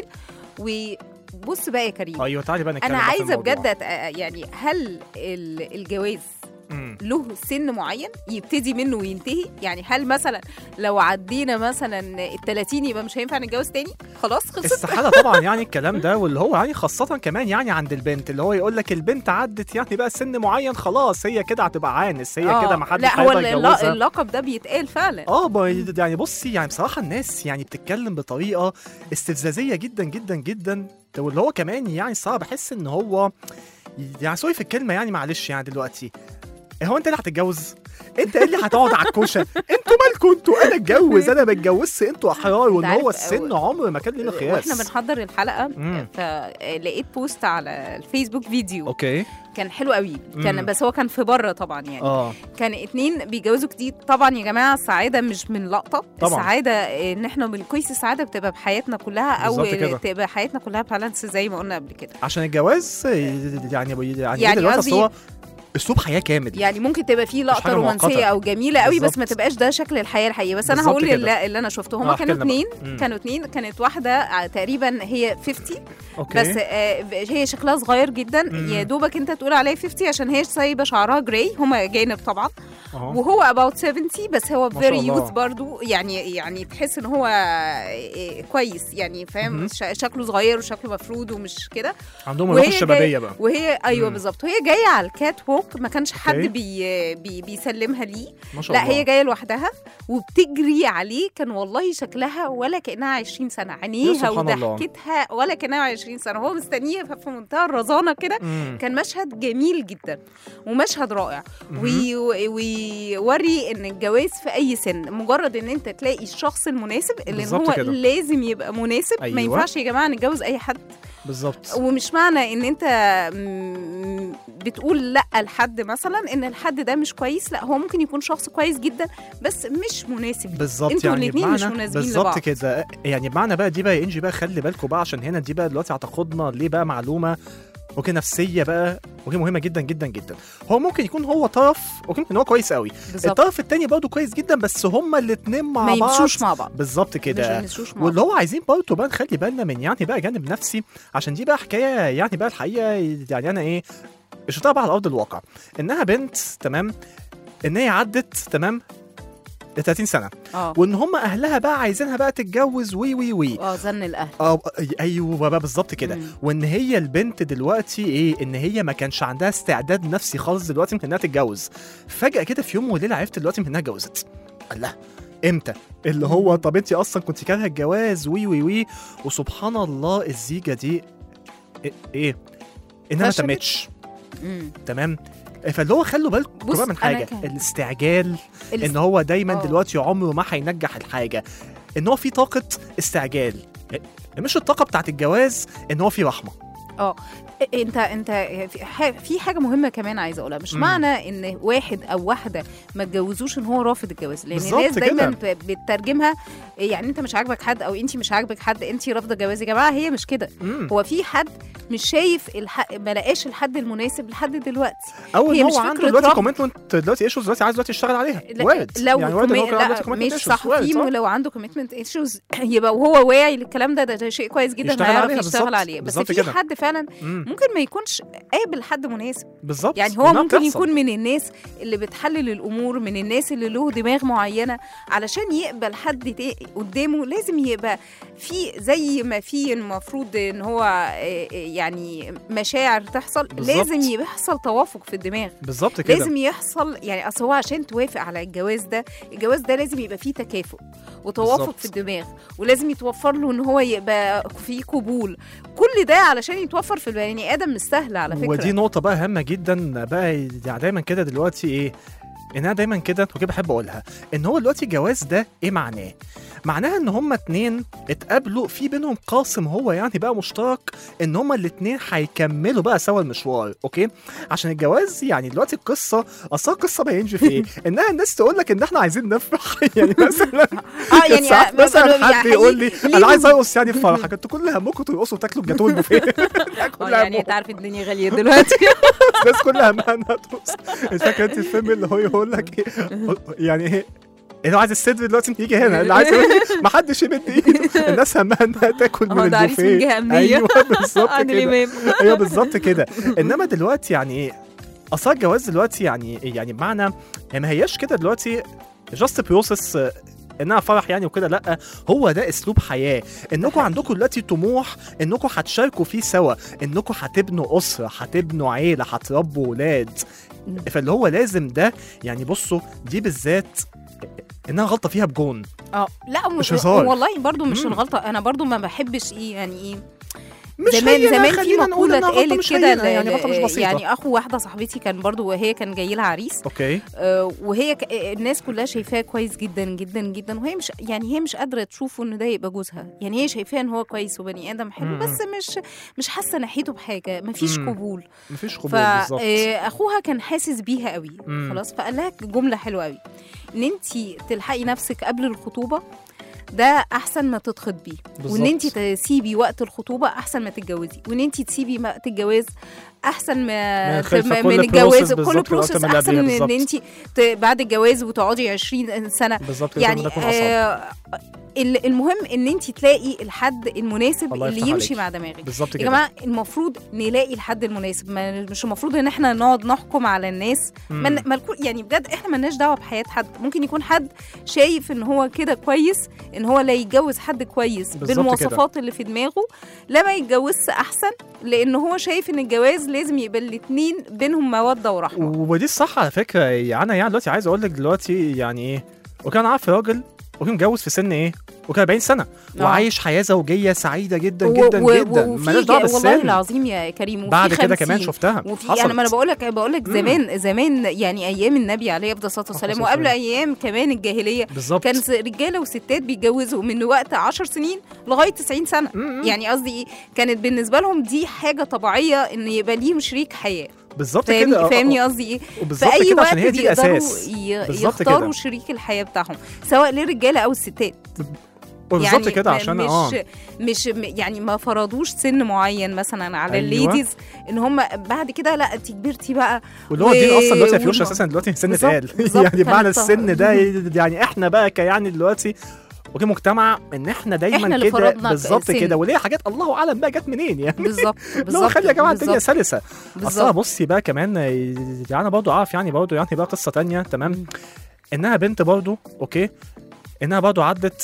Speaker 3: وبص بقى يا كريم
Speaker 2: ايوه تعالي بقى نتكلم
Speaker 3: انا
Speaker 2: بقى في
Speaker 3: عايزه
Speaker 2: الموضوع.
Speaker 3: بجد أت- يعني هل ال- الجواز
Speaker 2: مم.
Speaker 3: له سن معين يبتدي منه وينتهي يعني هل مثلا لو عدينا مثلا ال 30 يبقى مش هينفع نتجوز تاني خلاص خلصت
Speaker 2: استحالة طبعا يعني الكلام ده واللي هو يعني خاصة كمان يعني عند البنت اللي هو يقول لك البنت عدت يعني بقى سن معين خلاص هي كده هتبقى عانس هي
Speaker 3: آه،
Speaker 2: كده ما حدش
Speaker 3: لا هو
Speaker 2: هيقدر
Speaker 3: الل-
Speaker 2: يتجوزها
Speaker 3: اللقب ده بيتقال فعلا
Speaker 2: اه ب- يعني بصي يعني بصراحة الناس يعني بتتكلم بطريقة استفزازية جدا جدا جدا واللي هو كمان يعني صعب بحس ان هو يعني سوري في الكلمة يعني معلش يعني دلوقتي هو انت اللي هتتجوز؟ انت اللي هتقعد على الكوشه انتوا مالكوا انتوا انا اتجوز انا ما اتجوزش انتوا احرار وان
Speaker 3: عارف
Speaker 2: هو السن عمر ما كان لنا قياس
Speaker 3: واحنا بنحضر الحلقه
Speaker 2: مم.
Speaker 3: فلقيت بوست على الفيسبوك فيديو
Speaker 2: اوكي
Speaker 3: كان حلو قوي كان
Speaker 2: مم.
Speaker 3: بس هو كان في بره طبعا يعني
Speaker 2: اه
Speaker 3: كان اتنين بيتجوزوا جديد طبعا يا جماعه السعاده مش من لقطه
Speaker 2: طبعا.
Speaker 3: السعاده ان احنا بنقيس السعاده بتبقى بحياتنا كلها او
Speaker 2: بالظبط كده.
Speaker 3: تبقى حياتنا كلها بالانس زي ما قلنا قبل كده
Speaker 2: عشان الجواز يعني يعني يعني,
Speaker 3: يعني
Speaker 2: دلوقتي أصل
Speaker 3: قصدي-
Speaker 2: هو اسلوب حياه كامل
Speaker 3: يعني ممكن تبقى فيه
Speaker 2: مش
Speaker 3: لقطه
Speaker 2: حاجة
Speaker 3: رومانسيه
Speaker 2: مؤقتة.
Speaker 3: او جميله قوي بس
Speaker 2: بالظبط.
Speaker 3: ما تبقاش ده شكل الحياه الحقيقيه بس انا
Speaker 2: بالظبط
Speaker 3: هقول
Speaker 2: كده.
Speaker 3: اللي, اللي انا شفته هما
Speaker 2: آه،
Speaker 3: كانوا
Speaker 2: احكي لنا
Speaker 3: اتنين
Speaker 2: بقى. مم.
Speaker 3: كانوا اتنين كانت واحده ع- تقريبا هي 50
Speaker 2: اوكي
Speaker 3: بس آه هي شكلها صغير جدا
Speaker 2: مم.
Speaker 3: يا دوبك انت تقول عليها 50 عشان هي سايبه شعرها جراي هما جانب طبعا
Speaker 2: أهو.
Speaker 3: وهو about 70 بس هو
Speaker 2: ما شاء
Speaker 3: فيري
Speaker 2: الله.
Speaker 3: يوث برضو يعني يعني تحس ان هو آه، كويس يعني فاهم
Speaker 2: مهم.
Speaker 3: ش- شكله صغير وشكله مفرود ومش كده
Speaker 2: عندهم
Speaker 3: وهي
Speaker 2: الروح الشبابيه بقى
Speaker 3: وهي ايوه
Speaker 2: مم.
Speaker 3: بالظبط وهي جايه على الكات ووك ما كانش حد
Speaker 2: أوكي.
Speaker 3: بي بي بيسلمها ليه
Speaker 2: ما شاء
Speaker 3: لا
Speaker 2: الله
Speaker 3: هي جايه لوحدها وبتجري عليه كان والله شكلها ولا كانها 20 سنه عينيها
Speaker 2: سبحان الله.
Speaker 3: وضحكتها ولا كانها 20 سنه هو مستنيه في منتهى الرزانه كده
Speaker 2: مم.
Speaker 3: كان مشهد جميل جدا ومشهد رائع
Speaker 2: مهم.
Speaker 3: وي- ويوري ان الجواز في اي سن مجرد ان انت تلاقي الشخص المناسب اللي إن
Speaker 2: بالظبط
Speaker 3: هو
Speaker 2: كده.
Speaker 3: لازم يبقى مناسب
Speaker 2: أيوة.
Speaker 3: ما ينفعش يا جماعه نتجوز اي حد
Speaker 2: بالظبط
Speaker 3: ومش معنى ان انت م- بتقول لا لحد مثلا ان الحد ده مش كويس لا هو ممكن يكون شخص كويس جدا بس مش مناسب
Speaker 2: بالظبط
Speaker 3: انتوا
Speaker 2: يعني
Speaker 3: الاتنين مش
Speaker 2: بمعنى
Speaker 3: مناسبين
Speaker 2: بالظبط
Speaker 3: لبعض.
Speaker 2: كده يعني بمعنى بقى دي بقى يا انجي بقى خلي بالكم بقى عشان هنا دي بقى دلوقتي هتاخدنا ليه بقى معلومه اوكي نفسيه بقى اوكي مهمه جدا جدا جدا هو ممكن يكون هو طرف اوكي ممكن هو كويس قوي
Speaker 3: بالظبط
Speaker 2: الطرف التاني برضه كويس جدا بس هما الاتنين مع
Speaker 3: ما
Speaker 2: بعض
Speaker 3: يمشوش مع بعض
Speaker 2: بالظبط
Speaker 3: مش
Speaker 2: كده
Speaker 3: يمشوش مع
Speaker 2: واللي
Speaker 3: بعض
Speaker 2: هو عايزين برضه بقى نخلي بالنا من يعني بقى جانب نفسي عشان دي بقى حكايه يعني بقى الحقيقه يعني انا ايه شفتها بقى على ارض الواقع انها بنت تمام ان هي عدت تمام 30 سنه
Speaker 3: اه
Speaker 2: وان هم اهلها بقى عايزينها بقى تتجوز وي وي وي
Speaker 3: اه زن الاهل
Speaker 2: اه ايوه بقى بالظبط كده
Speaker 3: مم.
Speaker 2: وان هي البنت دلوقتي ايه ان هي ما كانش عندها استعداد نفسي خالص دلوقتي من انها تتجوز فجاه كده في يوم وليله عرفت دلوقتي من انها اتجوزت الله امتى اللي هو طب انت اصلا كنت كارهه الجواز وي وي وي وسبحان الله الزيجه دي ايه, إيه؟ انها ما
Speaker 3: فشلت؟
Speaker 2: تمتش
Speaker 3: مم.
Speaker 2: تمام فاللي هو خلوا بالكم
Speaker 3: بص،
Speaker 2: بقى من
Speaker 3: أنا
Speaker 2: حاجه
Speaker 3: كان-
Speaker 2: الاستعجال
Speaker 3: الاست-
Speaker 2: ان هو دايما
Speaker 3: آه.
Speaker 2: دلوقتي عمره ما هينجح الحاجه ان هو في طاقه استعجال مش الطاقه بتاعت الجواز ان هو في رحمه
Speaker 3: انت انت في ح- في حاجه مهمه كمان عايزه اقولها مش
Speaker 2: مم.
Speaker 3: معنى ان واحد او واحده ما اتجوزوش ان هو رافض الجواز لان
Speaker 2: بالظبط
Speaker 3: الناس دايما
Speaker 2: كده.
Speaker 3: ب- بتترجمها يعني انت مش عاجبك حد او انت مش عاجبك حد انت رافضه الجواز يا جماعه هي مش كده
Speaker 2: مم.
Speaker 3: هو في حد مش شايف الح... ما لقاش الحد المناسب لحد دلوقتي
Speaker 2: او
Speaker 3: هي
Speaker 2: ان
Speaker 3: مش
Speaker 2: هو عنده
Speaker 3: فكرة
Speaker 2: دلوقتي
Speaker 3: رفض.
Speaker 2: كومنتمنت دلوقتي ايشوز دلوقتي عايز دلوقتي يشتغل عليها
Speaker 3: لا-
Speaker 2: وارد
Speaker 3: لو
Speaker 2: يعني وارد ان هو
Speaker 3: كومي...
Speaker 2: كان عنده
Speaker 3: لا
Speaker 2: دلوقتي
Speaker 3: مش
Speaker 2: commitment
Speaker 3: صح
Speaker 2: issues. وارد،
Speaker 3: في
Speaker 2: صح؟
Speaker 3: لو عنده كوميتمنت ايشوز يبقى وهو واعي للكلام ده ده شيء كويس جدا
Speaker 2: يشتغل
Speaker 3: هيعرف
Speaker 2: عليها
Speaker 3: يشتغل
Speaker 2: بالظبط،
Speaker 3: عليه بس
Speaker 2: بالظبط
Speaker 3: في
Speaker 2: كده.
Speaker 3: حد فعلا فعلا
Speaker 2: مم.
Speaker 3: ممكن ما يكونش قابل حد مناسب
Speaker 2: بالظبط
Speaker 3: يعني هو
Speaker 2: وإنها
Speaker 3: ممكن
Speaker 2: بتحصل.
Speaker 3: يكون من الناس اللي بتحلل الامور من الناس اللي له دماغ معينه علشان يقبل حد تا- قدامه لازم يبقى في زي ما في المفروض ان هو آه، آه، يعني مشاعر تحصل
Speaker 2: بالظبط.
Speaker 3: لازم يحصل توافق في الدماغ
Speaker 2: بالظبط كده
Speaker 3: لازم يحصل يعني اصل هو عشان توافق على الجواز ده الجواز ده لازم يبقى فيه تكافؤ وتوافق
Speaker 2: بالظبط.
Speaker 3: في الدماغ ولازم يتوفر له ان هو يبقى فيه قبول كل ده علشان يتوفر في البني ادم مش سهل على فكره
Speaker 2: ودي نقطة بقى هامة جدا بقى يعني دايما كده دلوقتي ايه ان انا دايما كده وكده بحب اقولها ان هو دلوقتي الجواز ده ايه معناه؟ معناها ان هما اتنين اتقابلوا في بينهم قاسم هو يعني بقى مشترك ان هما الاتنين هيكملوا بقى سوا المشوار اوكي عشان الجواز يعني دلوقتي القصه اصلا القصه بينجي في ايه انها الناس تقول لك ان احنا عايزين نفرح يعني مثلا
Speaker 3: اه يعني
Speaker 2: ساعات
Speaker 3: آه،
Speaker 2: مثلا
Speaker 3: يعني
Speaker 2: حد يقول لي انا
Speaker 3: ليه-
Speaker 2: عايز ارقص يعني في فرحك انتوا كل همكم ترقصوا وتاكلوا الجاتوه البوفيه ده
Speaker 3: اه
Speaker 2: كل
Speaker 3: يعني
Speaker 2: همهم.
Speaker 3: انت عارف الدنيا غاليه دلوقتي
Speaker 2: الناس كلها همها انها ترقص انت فاكر انت الفيلم اللي هو يقول لك ايه يعني ايه اللي هو عايز الصدر دلوقتي يجي هنا اللي عايز ما حدش يمد ايده الناس همها انها تاكل
Speaker 3: اه
Speaker 2: من
Speaker 3: ده عريس من
Speaker 2: البوفيه
Speaker 3: جهه امنيه
Speaker 2: ايوه بالظبط
Speaker 3: عادل
Speaker 2: كده
Speaker 3: امام
Speaker 2: ايوه بالظبط كده انما دلوقتي يعني ايه اصلا الجواز دلوقتي يعني يعني بمعنى هي ما هياش كده دلوقتي جاست بروسس انها فرح يعني وكده لا هو ده اسلوب حياه انكم عندكم دلوقتي طموح انكم هتشاركوا فيه سوا انكم هتبنوا اسره هتبنوا عيله هتربوا ولاد فاللي هو لازم ده يعني بصوا دي بالذات انها غلطه فيها بجون
Speaker 3: اه لا
Speaker 2: مش هزار.
Speaker 3: والله برضو مش
Speaker 2: مم.
Speaker 3: الغلطه انا برضو ما بحبش ايه يعني ايه
Speaker 2: مش
Speaker 3: زمان
Speaker 2: هينة،
Speaker 3: زمان في
Speaker 2: خلينا نقول
Speaker 3: مقوله
Speaker 2: إنها غلطة
Speaker 3: اتقالت
Speaker 2: مش
Speaker 3: كده
Speaker 2: هينة، يعني غلطه مش بسيطه
Speaker 3: يعني اخو واحده صاحبتي كان برضو وهي كان جاي لها عريس
Speaker 2: اوكي
Speaker 3: آه، وهي ك... آه، الناس كلها شايفاه كويس جدا جدا جدا وهي مش يعني هي مش قادره تشوفه ان ده يبقى جوزها يعني هي شايفاه ان هو كويس وبني ادم حلو
Speaker 2: مم.
Speaker 3: بس مش مش حاسه ناحيته بحاجه مفيش
Speaker 2: مم.
Speaker 3: قبول
Speaker 2: مفيش قبول بالظبط
Speaker 3: فاخوها كان حاسس بيها قوي
Speaker 2: مم.
Speaker 3: خلاص فقال لها جمله حلوه قوي ان انت تلحقي نفسك قبل الخطوبه ده احسن ما تتخطبي وان انت
Speaker 2: بالظبط.
Speaker 3: تسيبي وقت الخطوبه احسن ما تتجوزي وان انت تسيبي وقت الجواز احسن ما
Speaker 2: من
Speaker 3: ت-
Speaker 2: خلف
Speaker 3: ما-
Speaker 2: كل
Speaker 3: من
Speaker 2: process
Speaker 3: الجواز كل
Speaker 2: بالظبط الوقت
Speaker 3: بروسس
Speaker 2: اللي
Speaker 3: احسن
Speaker 2: قبليها
Speaker 3: من ان
Speaker 2: بالظبط.
Speaker 3: انت بعد الجواز وتقعدي 20 سنه
Speaker 2: بالظبط كده
Speaker 3: يعني
Speaker 2: ده يكون أصعب.
Speaker 3: آه ال- المهم ان انت تلاقي الحد المناسب
Speaker 2: الله
Speaker 3: اللي
Speaker 2: يفتح
Speaker 3: يمشي
Speaker 2: عليكي.
Speaker 3: مع دماغك
Speaker 2: بالظبط
Speaker 3: يا
Speaker 2: كده
Speaker 3: جماعه المفروض نلاقي الحد المناسب ما مش المفروض ان احنا نقعد نحكم على الناس
Speaker 2: مم.
Speaker 3: من ملكو يعني بجد احنا ملناش دعوه بحياه حد ممكن يكون حد شايف ان هو كده كويس ان هو لا يتجوز حد كويس
Speaker 2: بالظبط
Speaker 3: بالمواصفات اللي في دماغه لا ما يتجوزش احسن لان هو شايف ان الجواز لازم يبقى الاتنين بينهم موده ورحمه
Speaker 2: ودي الصح على فكره يعني انا يعني دلوقتي عايز اقول لك دلوقتي يعني ايه وكان عارف راجل وكان متجوز في سن ايه؟ وكان 40 سنه
Speaker 3: آه.
Speaker 2: وعايش حياه زوجيه سعيده جدا
Speaker 3: و-
Speaker 2: جدا
Speaker 3: و-
Speaker 2: جدا
Speaker 3: وفي
Speaker 2: مالهاش دعوه
Speaker 3: جا- والله
Speaker 2: بالسن
Speaker 3: العظيم يا كريم وفي
Speaker 2: بعد كده كمان
Speaker 3: 50.
Speaker 2: شفتها
Speaker 3: وفي
Speaker 2: حصلت.
Speaker 3: يعني ما انا بقول لك بقول لك
Speaker 2: مم.
Speaker 3: زمان زمان يعني ايام النبي عليه افضل الصلاه والسلام
Speaker 2: الصلاة
Speaker 3: وقبل
Speaker 2: والسلام.
Speaker 3: ايام كمان الجاهليه
Speaker 2: بالظبط
Speaker 3: كان س- رجاله وستات بيتجوزوا من وقت 10 سنين لغايه 90 سنه
Speaker 2: مم.
Speaker 3: يعني قصدي ايه كانت بالنسبه لهم دي حاجه طبيعيه ان يبقى ليهم شريك حياه
Speaker 2: بالظبط
Speaker 3: فاهمني
Speaker 2: كده آه،
Speaker 3: فاهمني
Speaker 2: آه،
Speaker 3: قصدي ايه
Speaker 2: وبالظبط
Speaker 3: في اي
Speaker 2: كده
Speaker 3: وقت
Speaker 2: عشان هي دي
Speaker 3: بيقدروا
Speaker 2: الاساس
Speaker 3: ي-
Speaker 2: بالظبط
Speaker 3: يختاروا
Speaker 2: كده.
Speaker 3: شريك الحياه بتاعهم سواء للرجاله او الستات
Speaker 2: وبالظبط
Speaker 3: يعني
Speaker 2: كده
Speaker 3: م-
Speaker 2: عشان
Speaker 3: مش
Speaker 2: اه
Speaker 3: مش م- يعني ما فرضوش سن معين مثلا على
Speaker 2: أيوة.
Speaker 3: الليديز ان هم بعد كده لا انت كبرتي بقى
Speaker 2: واللي هو الدين اصلا دلوقتي ما فيهوش
Speaker 3: والم-
Speaker 2: اساسا دلوقتي سن
Speaker 3: بالظبط،
Speaker 2: اتقال
Speaker 3: بالظبط،
Speaker 2: يعني بمعنى
Speaker 3: كانت-
Speaker 2: السن ده يعني احنا بقى كيعني دلوقتي وكي مجتمع ان احنا دايما
Speaker 3: إحنا اللي
Speaker 2: كده
Speaker 3: فرضنا
Speaker 2: بالظبط
Speaker 3: سن.
Speaker 2: كده وليه حاجات الله اعلم بقى جت منين يعني
Speaker 3: بالظبط
Speaker 2: لو
Speaker 3: بالظبط
Speaker 2: خلي يا جماعه الدنيا
Speaker 3: بالظبط،
Speaker 2: سلسه اصلا
Speaker 3: بالظبط
Speaker 2: بصي بقى كمان يعني انا برضو عارف يعني برضو يعني بقى قصه تانية تمام انها بنت برضو اوكي انها برضو عدت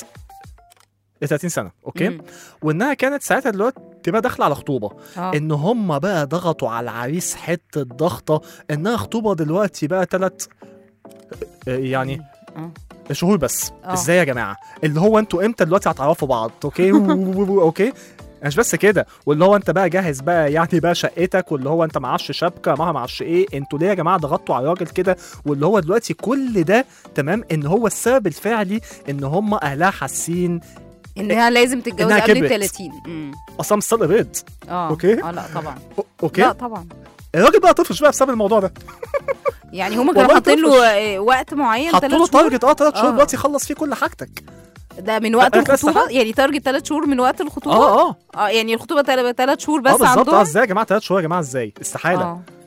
Speaker 2: ال 30 سنه اوكي
Speaker 3: مم.
Speaker 2: وانها كانت ساعتها دلوقتي بقى داخله على خطوبه
Speaker 3: آه.
Speaker 2: ان هم بقى ضغطوا على العريس حته ضغطه انها خطوبه دلوقتي بقى ثلاث يعني
Speaker 3: آه.
Speaker 2: شهور بس
Speaker 3: آه.
Speaker 2: ازاي يا جماعه اللي هو انتوا امتى دلوقتي هتعرفوا بعض اوكي اوكي مش بس كده واللي هو انت بقى جاهز بقى يعني بقى شقتك واللي هو انت معرفش شبكه ما معرفش ايه انتوا ليه يا جماعه ضغطتوا على الراجل كده واللي هو دلوقتي كل ده تمام ان هو السبب الفعلي ان هم اهلها حاسين
Speaker 3: انها لازم تتجوز
Speaker 2: إنها
Speaker 3: قبل
Speaker 2: كبرت.
Speaker 3: ال 30 مم.
Speaker 2: اصلا مش صدق بيض
Speaker 3: اه
Speaker 2: أوكي.
Speaker 3: اه لا طبعا
Speaker 2: أو- اوكي
Speaker 3: لا طبعا
Speaker 2: الراجل بقى طفش بقى بسبب الموضوع ده
Speaker 3: يعني هما
Speaker 2: والله
Speaker 3: كانوا حاطين له
Speaker 2: طفش.
Speaker 3: آه، وقت معين
Speaker 2: حطوا له
Speaker 3: ثلاث شهور
Speaker 2: تارجت اه ثلاث شهور
Speaker 3: آه.
Speaker 2: دلوقتي يخلص فيه كل حاجتك
Speaker 3: ده من وقت
Speaker 2: أنا كده
Speaker 3: الخطوبه
Speaker 2: استحق.
Speaker 3: يعني تارجت ثلاث شهور من وقت الخطوبه
Speaker 2: اه اه
Speaker 3: اه يعني الخطوبه ثلاث شهور
Speaker 2: اه
Speaker 3: بس
Speaker 2: بالظبط اه
Speaker 3: عندهم
Speaker 2: ازاي يا جماعه ثلاث شهور يا جماعه ازاي استحاله
Speaker 3: اه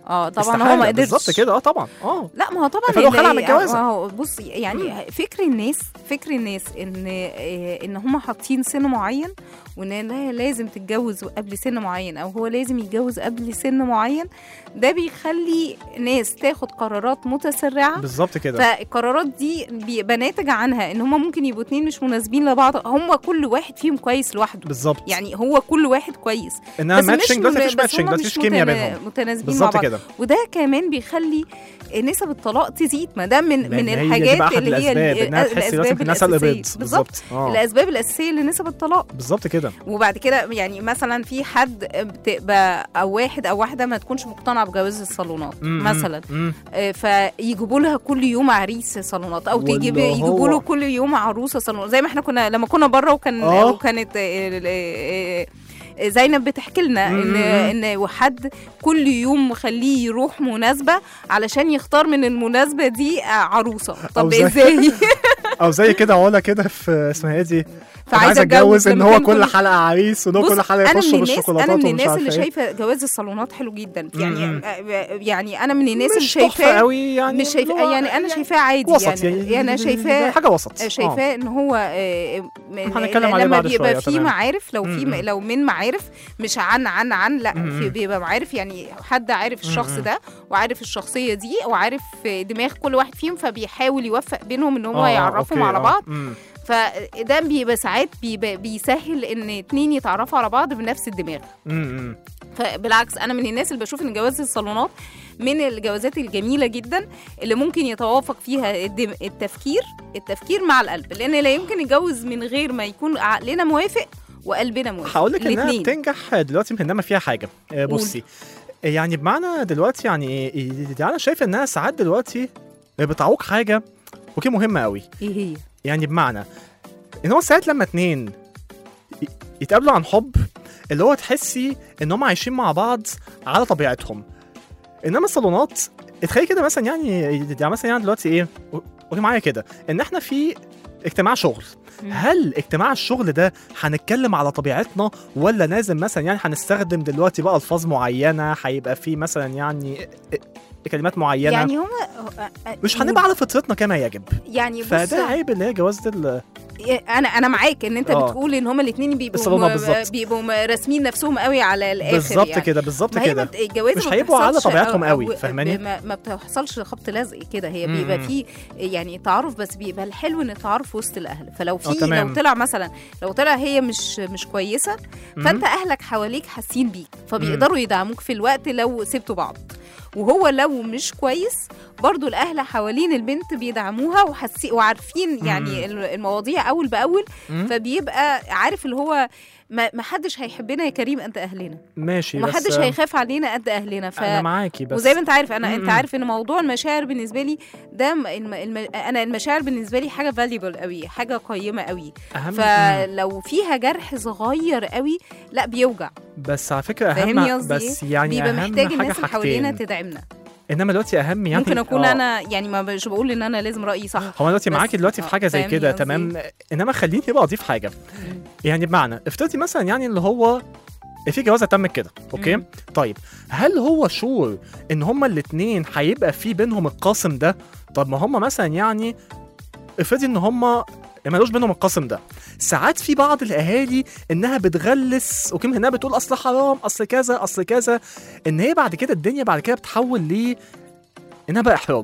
Speaker 3: اه طبعا هو
Speaker 2: استحالة،
Speaker 3: ما قدرش
Speaker 2: بالظبط كده اه طبعا اه
Speaker 3: لا ما هو طبعا
Speaker 2: فلو
Speaker 3: اللي-
Speaker 2: خلع من الجوازة.
Speaker 3: ما هو بص يعني فكر الناس فكر الناس ان آه، ان هم حاطين سن معين وان هي لازم تتجوز قبل سن معين او هو لازم يتجوز قبل سن معين ده بيخلي ناس تاخد قرارات متسرعه
Speaker 2: بالظبط كده
Speaker 3: فالقرارات دي بيبقى ناتج عنها ان هم ممكن يبقوا اتنين مش مناسبين لبعض هم كل واحد فيهم كويس لوحده
Speaker 2: بالظبط
Speaker 3: يعني هو كل واحد كويس
Speaker 2: انها
Speaker 3: بس
Speaker 2: ماتشنج
Speaker 3: مش
Speaker 2: دلوقتي
Speaker 3: من-
Speaker 2: مفيش
Speaker 3: بس
Speaker 2: ماتشنج
Speaker 3: هما
Speaker 2: دلوقتي
Speaker 3: مش
Speaker 2: مفيش كيمياء
Speaker 3: متنا-
Speaker 2: بينهم
Speaker 3: متناسبين مع
Speaker 2: بالظبط
Speaker 3: بعض
Speaker 2: كده
Speaker 3: وده كمان بيخلي نسب الطلاق تزيد ما ده من
Speaker 2: لأن
Speaker 3: من
Speaker 2: هي دي
Speaker 3: الحاجات
Speaker 2: بقى أحد
Speaker 3: اللي هي
Speaker 2: الاسباب
Speaker 3: ال-
Speaker 2: انها تحس دلوقتي في الناس
Speaker 3: الأساسية.
Speaker 2: الابيض
Speaker 3: بالظبط
Speaker 2: اه
Speaker 3: الاسباب الاساسيه لنسب الطلاق
Speaker 2: بالظبط كده
Speaker 3: وبعد كده يعني مثلا في حد بتبقى او واحد او واحده ما تكونش مقتنعه بجواز الصالونات
Speaker 2: مم،
Speaker 3: مثلا
Speaker 2: مم.
Speaker 3: آه، فيجيبوا لها كل يوم عريس صالونات او
Speaker 2: واللي
Speaker 3: تجيب
Speaker 2: هو-
Speaker 3: يجيبوا له كل يوم عروسه صالونات زي ما احنا كنا لما كنا بره وكان
Speaker 2: آه.
Speaker 3: وكانت آه، آه، آه، زينب بتحكي لنا ان
Speaker 2: مم.
Speaker 3: ان حد كل يوم مخليه يروح مناسبه علشان يختار من المناسبه دي آه، عروسه طب
Speaker 2: زي-
Speaker 3: ازاي
Speaker 2: او زي كده علا كده في اسمها ايه دي
Speaker 3: فعايزه
Speaker 2: عايز اتجوز ان
Speaker 3: لما
Speaker 2: هو
Speaker 3: كان
Speaker 2: كل حلقه عريس وان هو
Speaker 3: بص،
Speaker 2: كل حلقه
Speaker 3: انا
Speaker 2: يخش
Speaker 3: من الناس
Speaker 2: بالشوكولاتات
Speaker 3: انا من
Speaker 2: ومش
Speaker 3: الناس
Speaker 2: عارف
Speaker 3: اللي
Speaker 2: ايه
Speaker 3: شايفه جواز الصالونات حلو جدا يعني
Speaker 2: مم.
Speaker 3: آه، يعني انا من الناس اللي
Speaker 2: مش تحفه
Speaker 3: شايفاه
Speaker 2: قوي يعني
Speaker 3: مش شايفاه
Speaker 2: اللي هو
Speaker 3: يعني انا شايفاه عادي
Speaker 2: وسط
Speaker 3: يعني, يعني انا شايفاه
Speaker 2: حاجه وسط
Speaker 3: شايفاه ان هو آه، م-
Speaker 2: هنتكلم عليه
Speaker 3: لما
Speaker 2: بعد
Speaker 3: بيبقى
Speaker 2: شوية،
Speaker 3: في
Speaker 2: تمام.
Speaker 3: معارف لو في
Speaker 2: م- م.
Speaker 3: لو من معارف مش عن عن عن لا
Speaker 2: م- م.
Speaker 3: في بيبقى معارف يعني حد عارف الشخص
Speaker 2: م- م.
Speaker 3: ده وعارف الشخصيه دي وعارف دماغ كل واحد فيهم فبيحاول يوفق بينهم ان هو
Speaker 2: آه،
Speaker 3: يعرفهم
Speaker 2: أوكي،
Speaker 3: على
Speaker 2: آه.
Speaker 3: بعض
Speaker 2: مم.
Speaker 3: فده بيبقى ساعات بيبقى بيسهل ان اتنين يتعرفوا على بعض بنفس الدماغ
Speaker 2: مم، مم.
Speaker 3: فبالعكس انا من الناس اللي بشوف ان جواز الصالونات من الجوازات الجميله جدا اللي ممكن يتوافق فيها الدم- التفكير التفكير مع القلب لان لا يمكن نتجوز من غير ما يكون عقلنا موافق وقلبنا موافق
Speaker 2: هقول لك انها
Speaker 3: الاتنين.
Speaker 2: بتنجح دلوقتي يمكن انما فيها حاجه آه،
Speaker 3: قول.
Speaker 2: بصي يعني بمعنى دلوقتي يعني ايه يعني انا شايف انها ساعات دلوقتي بتعوق حاجه اوكي مهمه قوي
Speaker 3: ايه هي
Speaker 2: يعني بمعنى ان هو ساعات لما اتنين ي- يتقابلوا عن حب اللي هو تحسي ان هم عايشين مع بعض على طبيعتهم انما الصالونات اتخيل كده مثلا يعني يعني مثلا يعني دلوقتي ايه قولي معايا كده ان احنا في اجتماع شغل
Speaker 3: مم.
Speaker 2: هل اجتماع الشغل ده هنتكلم على طبيعتنا ولا لازم مثلا يعني هنستخدم دلوقتي بقى الفاظ معينه هيبقى في مثلا يعني كلمات معينه يعني
Speaker 3: يعني هو
Speaker 2: مش هنبقى على فطرتنا كما يجب
Speaker 3: يعني بص
Speaker 2: فده عيب اللي هي جواز ال-
Speaker 3: انا انا معاك ان انت
Speaker 2: آه.
Speaker 3: بتقول ان هما الاثنين بيبقوا
Speaker 2: الصالونات
Speaker 3: م-
Speaker 2: بالظبط.
Speaker 3: بيبقوا م- راسمين نفسهم قوي على الاخر
Speaker 2: بالظبط
Speaker 3: يعني.
Speaker 2: كده بالظبط
Speaker 3: ما هي
Speaker 2: كده
Speaker 3: ما- الجواز
Speaker 2: مش
Speaker 3: ما
Speaker 2: هيبقوا على
Speaker 3: بتحصلش
Speaker 2: طبيعتهم
Speaker 3: أو-
Speaker 2: قوي،
Speaker 3: أو-
Speaker 2: فاهماني؟
Speaker 3: ما, ما بتحصلش خبط لزق كده هي
Speaker 2: مم.
Speaker 3: بيبقى في يعني تعارف بس بيبقى الحلو ان التعارف وسط الاهل فلو
Speaker 2: آه،
Speaker 3: في
Speaker 2: تمام.
Speaker 3: لو طلع مثلا لو طلع هي مش مش كويسه
Speaker 2: مم.
Speaker 3: فانت اهلك حواليك حاسين بيك فبيقدروا يدعموك في الوقت لو سبتوا بعض وهو لو مش كويس برضو الاهل حوالين البنت بيدعموها وحسي وعارفين يعني
Speaker 2: مم.
Speaker 3: المواضيع اول باول
Speaker 2: مم.
Speaker 3: فبيبقى عارف اللي هو ما ما حدش هيحبنا يا كريم قد اهلنا
Speaker 2: ماشي
Speaker 3: وما
Speaker 2: بس
Speaker 3: حدش هيخاف علينا قد اهلنا ف
Speaker 2: انا معاكي بس
Speaker 3: وزي ما انت عارف انا انت
Speaker 2: م-م.
Speaker 3: عارف ان موضوع المشاعر بالنسبه لي ده م- الم... الم... انا المشاعر بالنسبه لي حاجه فاليبل قوي حاجه قيمه قوي
Speaker 2: اهم مم.
Speaker 3: فلو فيها جرح صغير قوي لا بيوجع
Speaker 2: بس على فكره
Speaker 3: فاهمني
Speaker 2: اهم
Speaker 3: قصدي
Speaker 2: بس يعني
Speaker 3: بيبقى
Speaker 2: اهم
Speaker 3: محتاج
Speaker 2: حاجه
Speaker 3: الناس اللي حوالينا
Speaker 2: حاجتين
Speaker 3: تدعمنا
Speaker 2: انما دلوقتي اهم يعني
Speaker 3: ممكن اكون
Speaker 2: آه.
Speaker 3: انا يعني ما مش بقول ان انا لازم رايي صح
Speaker 2: هو انا دلوقتي
Speaker 3: بس-
Speaker 2: معاكي دلوقتي في
Speaker 3: آه،
Speaker 2: حاجه زي
Speaker 3: فاهمني
Speaker 2: كده
Speaker 3: قصدي
Speaker 2: تمام انما خليني بقى اضيف حاجه
Speaker 3: مم.
Speaker 2: يعني بمعنى افترضي مثلا يعني اللي هو في جوازه تمت كده اوكي
Speaker 3: مم.
Speaker 2: طيب هل هو شور ان هما الاثنين هيبقى في بينهم القاسم ده طب ما هما مثلا يعني افرضي ان هما مالوش بينهم القاسم ده ساعات في بعض الاهالي انها بتغلس اوكي انها بتقول اصل حرام اصل كذا اصل كذا ان هي بعد كده الدنيا بعد كده بتحول ل انها بقى احراج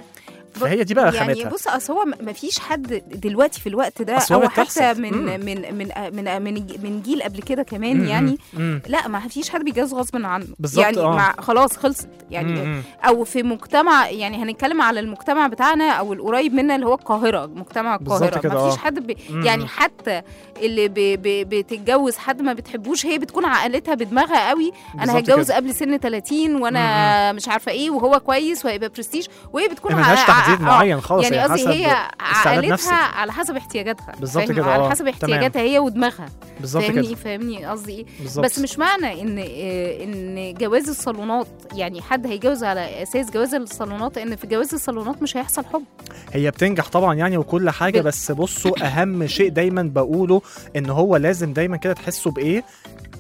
Speaker 2: فهي دي بقى
Speaker 3: يعني
Speaker 2: خامتها
Speaker 3: بص اصل هو ما فيش حد دلوقتي في الوقت ده
Speaker 2: أصل
Speaker 3: او
Speaker 2: هو
Speaker 3: حتى
Speaker 2: بتحصل.
Speaker 3: من
Speaker 2: مم.
Speaker 3: من من من من من جيل قبل كده كمان
Speaker 2: مم،
Speaker 3: يعني
Speaker 2: مم.
Speaker 3: لا ما فيش حد بيتجوز غصب عنه
Speaker 2: بالظبط،
Speaker 3: يعني
Speaker 2: آه.
Speaker 3: مع خلاص خلصت يعني
Speaker 2: مم، مم.
Speaker 3: او في مجتمع يعني هنتكلم على المجتمع بتاعنا او القريب منا اللي هو القاهره مجتمع
Speaker 2: بالظبط
Speaker 3: القاهره
Speaker 2: كده،
Speaker 3: ما فيش
Speaker 2: آه.
Speaker 3: حد ب...
Speaker 2: مم.
Speaker 3: يعني حتى اللي ب... ب... بتتجوز حد ما بتحبوش هي بتكون عقلتها بدماغها قوي انا
Speaker 2: بالظبط
Speaker 3: هتجوز
Speaker 2: كده.
Speaker 3: قبل سن 30 وانا مش عارفه ايه وهو كويس وهيبقى برستيج وهي بتكون
Speaker 2: ملهاش
Speaker 3: ع-
Speaker 2: تحديد
Speaker 3: ع-
Speaker 2: معين خالص
Speaker 3: يعني
Speaker 2: هي
Speaker 3: قصدي
Speaker 2: حسب
Speaker 3: هي
Speaker 2: استعداد نفسك.
Speaker 3: عقلتها على حسب احتياجاتها
Speaker 2: بالظبط
Speaker 3: فاهم؟
Speaker 2: كده،
Speaker 3: على
Speaker 2: آه.
Speaker 3: حسب
Speaker 2: تمام.
Speaker 3: احتياجاتها هي ودماغها
Speaker 2: بالظبط
Speaker 3: فاهمني
Speaker 2: كده
Speaker 3: فاهمني قصدي ايه
Speaker 2: بالظبط
Speaker 3: بس مش معنى ان آه، ان جواز الصالونات يعني حد هيجوز على اساس جواز الصالونات ان في جواز الصالونات مش هيحصل حب
Speaker 2: هي بتنجح طبعا يعني وكل حاجه
Speaker 3: ب-
Speaker 2: بس بصوا اهم شيء دايما بقوله ان هو لازم دايما كده تحسوا بايه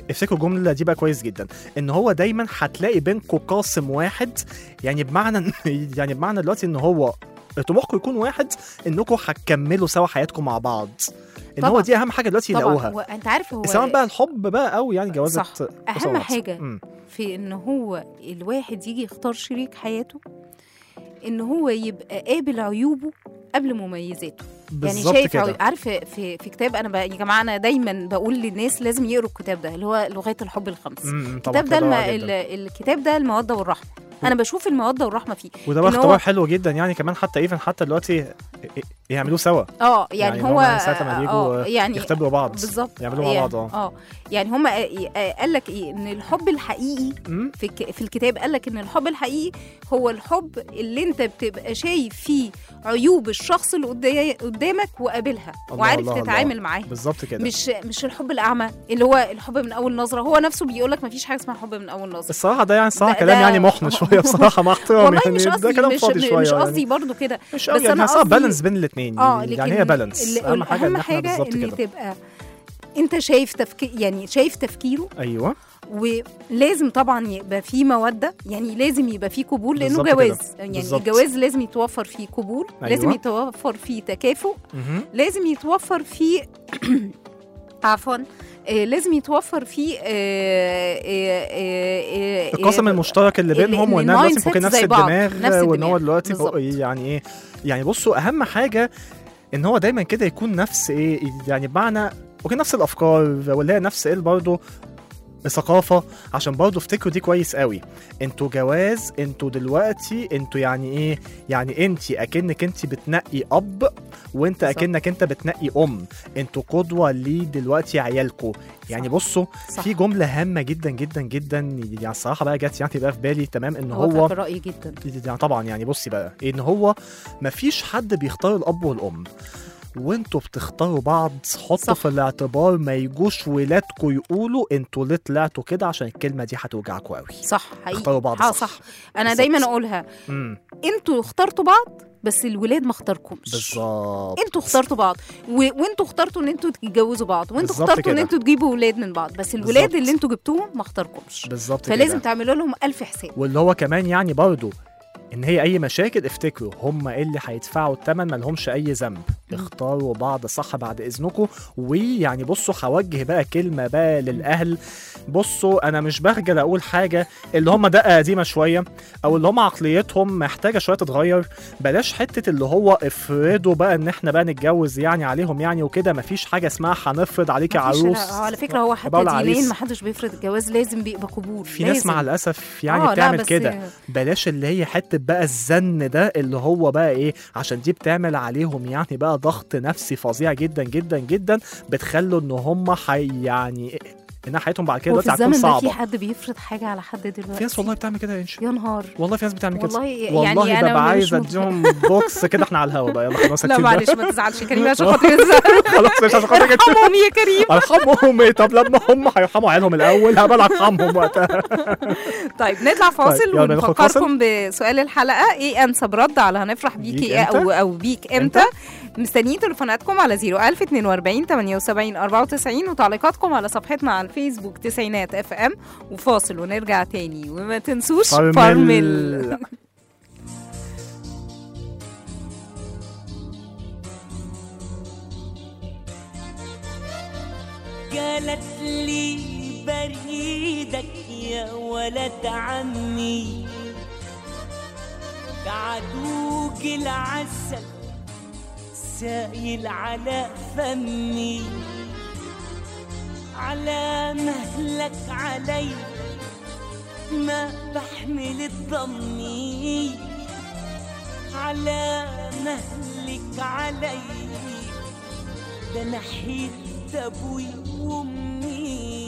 Speaker 2: افتكروا الجمله دي بقى كويس جدا ان هو دايما هتلاقي بينكم قاسم واحد يعني بمعنى يعني بمعنى دلوقتي ان هو طموحكم يكون واحد انكم هتكملوا سوا حياتكم مع بعض ان هو
Speaker 3: طبعاً.
Speaker 2: دي اهم حاجه دلوقتي
Speaker 3: طبعا
Speaker 2: يلاقوها
Speaker 3: هو انت عارف هو
Speaker 2: سواء بقى الحب بقى او يعني جوازه
Speaker 3: صح.
Speaker 2: أسرة
Speaker 3: اهم
Speaker 2: واحدة.
Speaker 3: حاجه
Speaker 2: مم.
Speaker 3: في ان هو الواحد يجي يختار شريك حياته ان هو يبقى قابل عيوبه قبل مميزاته يعني
Speaker 2: بالظبط
Speaker 3: شايف
Speaker 2: كده
Speaker 3: عيوب- عارف في في كتاب انا بقى يا جماعه انا دايما بقول للناس لازم يقروا الكتاب ده اللي هو لغات الحب الخمس
Speaker 2: مم، طبعا
Speaker 3: الكتاب ده الم...
Speaker 2: رائع
Speaker 3: ال...
Speaker 2: جداً.
Speaker 3: الكتاب ده الموده والرحمه انا بشوف الموده والرحمه فيه
Speaker 2: وده بقى
Speaker 3: إن هو-
Speaker 2: اختبار حلو جدا يعني كمان حتى ايفن حتى دلوقتي يعملوا سوا
Speaker 3: اه يعني,
Speaker 2: يعني
Speaker 3: هو
Speaker 2: هما ساعة ما بيجوا
Speaker 3: آه يعني
Speaker 2: يختبروا بعض
Speaker 3: بالظبط
Speaker 2: يعملوا مع
Speaker 3: يعني-
Speaker 2: بعض اه
Speaker 3: اه يعني هم قال لك ايه ان الحب الحقيقي
Speaker 2: مم،
Speaker 3: في الك- في الكتاب قال لك ان الحب الحقيقي هو الحب اللي انت بتبقى شايف فيه عيوب الشخص اللي قدا- قدامك وقابلها
Speaker 2: الله،
Speaker 3: وعارف
Speaker 2: الله،
Speaker 3: تتعامل
Speaker 2: الله.
Speaker 3: معاه
Speaker 2: بالظبط كده
Speaker 3: مش مش الحب الاعمى اللي هو الحب من اول نظره هو نفسه بيقول لك مفيش حاجه اسمها حب من اول نظره
Speaker 2: الصراحه ده يعني الصراحه
Speaker 3: ده-
Speaker 2: كلام
Speaker 3: ده-
Speaker 2: يعني محن شويه بصراحه مع احترامي
Speaker 3: والله
Speaker 2: يعني
Speaker 3: مش
Speaker 2: ده
Speaker 3: قصدي
Speaker 2: كلام
Speaker 3: مش,
Speaker 2: فاضي شويه
Speaker 3: مش
Speaker 2: يعني.
Speaker 3: قصدي برضو كده
Speaker 2: مش
Speaker 3: بس
Speaker 2: قوي يعني
Speaker 3: أنا
Speaker 2: صعب
Speaker 3: قصدي-
Speaker 2: بالانس بين الاثنين
Speaker 3: اه
Speaker 2: يعني
Speaker 3: لكن
Speaker 2: هي بالانس
Speaker 3: ال-
Speaker 2: اهم حاجه ان
Speaker 3: اهم
Speaker 2: احنا
Speaker 3: حاجه
Speaker 2: بالظبط
Speaker 3: ان
Speaker 2: كده
Speaker 3: تبقى انت شايف تفكير يعني شايف تفكيره
Speaker 2: ايوه
Speaker 3: ولازم طبعا يبقى في موده يعني لازم يبقى في قبول لانه
Speaker 2: بالظبط كده.
Speaker 3: جواز يعني
Speaker 2: بالظبط.
Speaker 3: الجواز لازم يتوفر فيه قبول
Speaker 2: أيوة.
Speaker 3: لازم يتوفر فيه تكافؤ
Speaker 2: مهم.
Speaker 3: لازم يتوفر فيه عفوا آه، لازم يتوفر فيه آه، آه، آه، آه،
Speaker 2: القاسم
Speaker 3: آه،
Speaker 2: المشترك اللي
Speaker 3: ال-
Speaker 2: بينهم
Speaker 3: إن
Speaker 2: وانها دلوقتي
Speaker 3: المايند
Speaker 2: ممكن
Speaker 3: سيت
Speaker 2: نفس
Speaker 3: زي بعض،
Speaker 2: الدماغ
Speaker 3: نفس
Speaker 2: وان هو
Speaker 3: الدماغ.
Speaker 2: دلوقتي
Speaker 3: بالظبط.
Speaker 2: فوق- يعني ايه يعني بصوا اهم حاجه ان هو دايما كده يكون نفس ايه يعني بمعنى وكان نفس الافكار واللي هي نفس ايه برضه ثقافة عشان برضه افتكروا دي كويس قوي انتوا جواز انتوا دلوقتي انتوا يعني ايه يعني انت اكنك انت بتنقي اب وانت
Speaker 3: صح.
Speaker 2: اكنك انت بتنقي ام انتوا قدوة ليه دلوقتي عيالكم يعني بصوا
Speaker 3: صح.
Speaker 2: في جملة هامة جدا جدا جدا يعني الصراحة بقى جت يعني بقى في بالي تمام ان
Speaker 3: هو
Speaker 2: هو
Speaker 3: برأيي جدا
Speaker 2: يعني طبعا يعني بصي بقى ان هو مفيش حد بيختار الاب والام وانتوا بتختاروا بعض حطوا
Speaker 3: صح.
Speaker 2: في الاعتبار ما يجوش ولادكم يقولوا انتوا ليه طلعتوا كده عشان الكلمه دي هتوجعكم قوي
Speaker 3: صح حقيقي
Speaker 2: اختاروا بعض
Speaker 3: اه
Speaker 2: صح.
Speaker 3: صح انا
Speaker 2: بالظبط.
Speaker 3: دايما اقولها
Speaker 2: امم
Speaker 3: انتوا اخترتوا بعض بس الولاد ما اختاركمش
Speaker 2: بالظبط
Speaker 3: انتوا اخترتوا بعض و... وانتوا اخترتوا ان انتوا تتجوزوا بعض وانتوا
Speaker 2: بالظبط
Speaker 3: اخترتوا ان
Speaker 2: كده.
Speaker 3: انتوا تجيبوا ولاد من بعض بس الولاد
Speaker 2: بالظبط.
Speaker 3: اللي انتوا جبتوهم ما اختاركمش
Speaker 2: بالظبط
Speaker 3: فلازم
Speaker 2: كده.
Speaker 3: تعملوا لهم الف حساب
Speaker 2: واللي هو كمان يعني برضه ان هي اي مشاكل افتكروا هم اللي هيدفعوا الثمن ما لهمش اي ذنب اختاروا بعض صح بعد اذنكم ويعني بصوا هوجه بقى كلمه بقى للاهل بصوا انا مش بخجل اقول حاجه اللي هم دقه قديمه شويه او اللي هم عقليتهم محتاجه شويه تتغير بلاش حته اللي هو افرضوا بقى ان احنا بقى نتجوز يعني عليهم يعني وكده مفيش حاجه اسمها هنفرض عليكي
Speaker 3: مفيش-
Speaker 2: عروس
Speaker 3: على فكره هو حتى
Speaker 2: بقول
Speaker 3: دينيا
Speaker 2: عريس.
Speaker 3: ما حدش بيفرض الجواز لازم بيبقى قبول
Speaker 2: في ناس
Speaker 3: لازم.
Speaker 2: مع الاسف يعني
Speaker 3: آه، لا،
Speaker 2: بتعمل
Speaker 3: بس-
Speaker 2: كده بلاش اللي هي حته بقى الزن ده اللي هو بقى ايه عشان دي بتعمل عليهم يعني بقى ضغط نفسي فظيع جدا جدا جدا بتخلوا ان هم حي يعني ان حياتهم بعد كده
Speaker 3: هو في
Speaker 2: دلوقتي هتكون
Speaker 3: الزمن ده في
Speaker 2: صعبه
Speaker 3: حد بيفرض حاجه على حد دلوقتي
Speaker 2: في ناس والله بتعمل كده يا انشا
Speaker 3: يا نهار
Speaker 2: والله في ناس بتعمل كده
Speaker 3: والله يعني
Speaker 2: والله
Speaker 3: أنا
Speaker 2: ببقى
Speaker 3: مش
Speaker 2: عايز
Speaker 3: مت-
Speaker 2: اديهم بوكس كده احنا على الهوا بقى يلا خلاص
Speaker 3: لا
Speaker 2: هتسيب ده.
Speaker 3: معلش ما تزعلش كريم عشان خاطر يزعل
Speaker 2: خلاص مش عشان خاطر كده.
Speaker 3: ارحمهم يا كريم
Speaker 2: ارحمهم ايه طب لما هم هيرحموا عيالهم الاول هبقى أنا ارحمهم وقتها
Speaker 3: طيب نطلع فاصل
Speaker 2: يلا ناخد
Speaker 3: ونفكركم بسؤال الحلقه ايه انسب رد على هنفرح بيكي
Speaker 2: بيك
Speaker 3: إيه
Speaker 2: إمتى؟
Speaker 3: او او بيك امتى مستنيين تليفوناتكم على 01000 42 78 94 وتعليقاتكم على صفحتنا على الفيسبوك تسعينات اف ام وفاصل ونرجع تاني وما تنسوش
Speaker 2: فرمل.
Speaker 3: فرمل
Speaker 7: قالت لي بريدك يا ولد عمي بعدوك العسل سايل على فمي على مهلك علي ما بحمل ضمي على مهلك علي ده نحيت ابوي وامي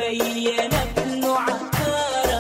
Speaker 7: مبينة ابن عكارة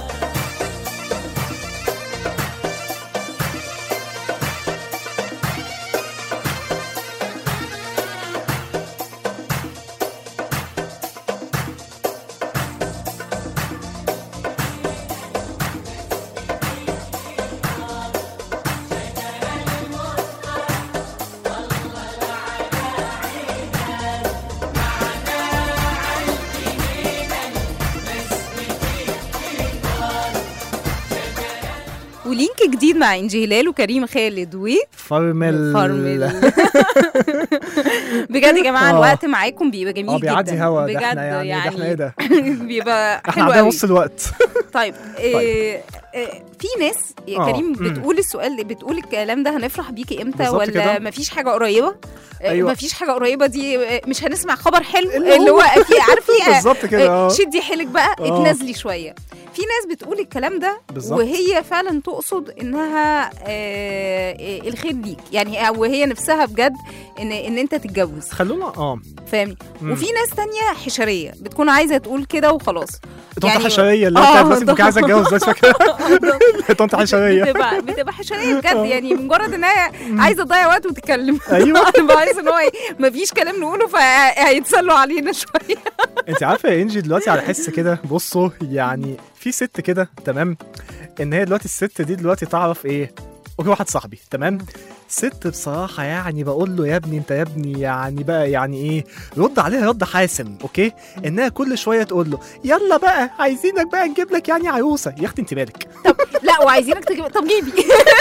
Speaker 3: ولينك جديد مع انجي هلال وكريم خالد و
Speaker 2: فرمل
Speaker 3: فرمل بجد يا جماعه
Speaker 2: آه.
Speaker 3: الوقت معاكم بيبقى جميل
Speaker 2: اه
Speaker 3: جدا
Speaker 2: بيعدي هوا ده
Speaker 3: بجد
Speaker 2: احنا يعني, ده احنا ايه ده
Speaker 3: بيبقى
Speaker 2: احنا
Speaker 3: حلو
Speaker 2: عندنا
Speaker 3: قوي
Speaker 2: نص الوقت
Speaker 3: طيب إيه إيه في ناس يا
Speaker 2: آه،
Speaker 3: كريم
Speaker 2: مم.
Speaker 3: بتقول السؤال بتقول الكلام ده هنفرح بيكي امتى
Speaker 2: بالظبط
Speaker 3: ولا
Speaker 2: كده.
Speaker 3: مفيش حاجه قريبه
Speaker 2: أيوة.
Speaker 3: أيوة. مفيش حاجه قريبه دي آه، مش هنسمع خبر حلو
Speaker 2: اللي
Speaker 3: اللي هو في عارفه
Speaker 2: بالظبط كده
Speaker 3: آه،
Speaker 2: اه
Speaker 3: شدي حيلك بقى
Speaker 2: آه.
Speaker 3: اتنازلي شويه في ناس بتقول الكلام ده
Speaker 2: بالظبط.
Speaker 3: وهي فعلا تقصد انها آه، آه، الخير ليك يعني او هي نفسها بجد ان ان انت تتجوز
Speaker 2: خلونا اه
Speaker 3: فاهمني
Speaker 2: مم.
Speaker 3: وفي ناس تانية حشريه بتكون عايزه تقول كده وخلاص
Speaker 2: طنط
Speaker 3: يعني-
Speaker 2: حشريه اللي
Speaker 3: آه،
Speaker 2: انت بس كنت عايزه اتجوز بس فاكره طنط حشريه
Speaker 3: بتبقى بتبقى حشريه بجد يعني مجرد ان هي عايزه تضيع وقت وتتكلم
Speaker 2: ايوه
Speaker 3: انا بقى عايزه ان هو مفيش كلام نقوله فهيتسلوا علينا شويه
Speaker 2: انت عارفه يا انجي دلوقتي على حس كده بصوا يعني في ست كده تمام ان هي دلوقتي الست دي دلوقتي تعرف ايه اوكي واحد صاحبي تمام ست بصراحة يعني بقول له يا ابني انت يا ابني يعني بقى يعني ايه رد عليها رد حاسم اوكي انها كل شوية تقول له يلا بقى عايزينك بقى نجيب لك يعني عروسة يا اختي انت مالك
Speaker 3: لا وعايزينك تجيب طب جيبي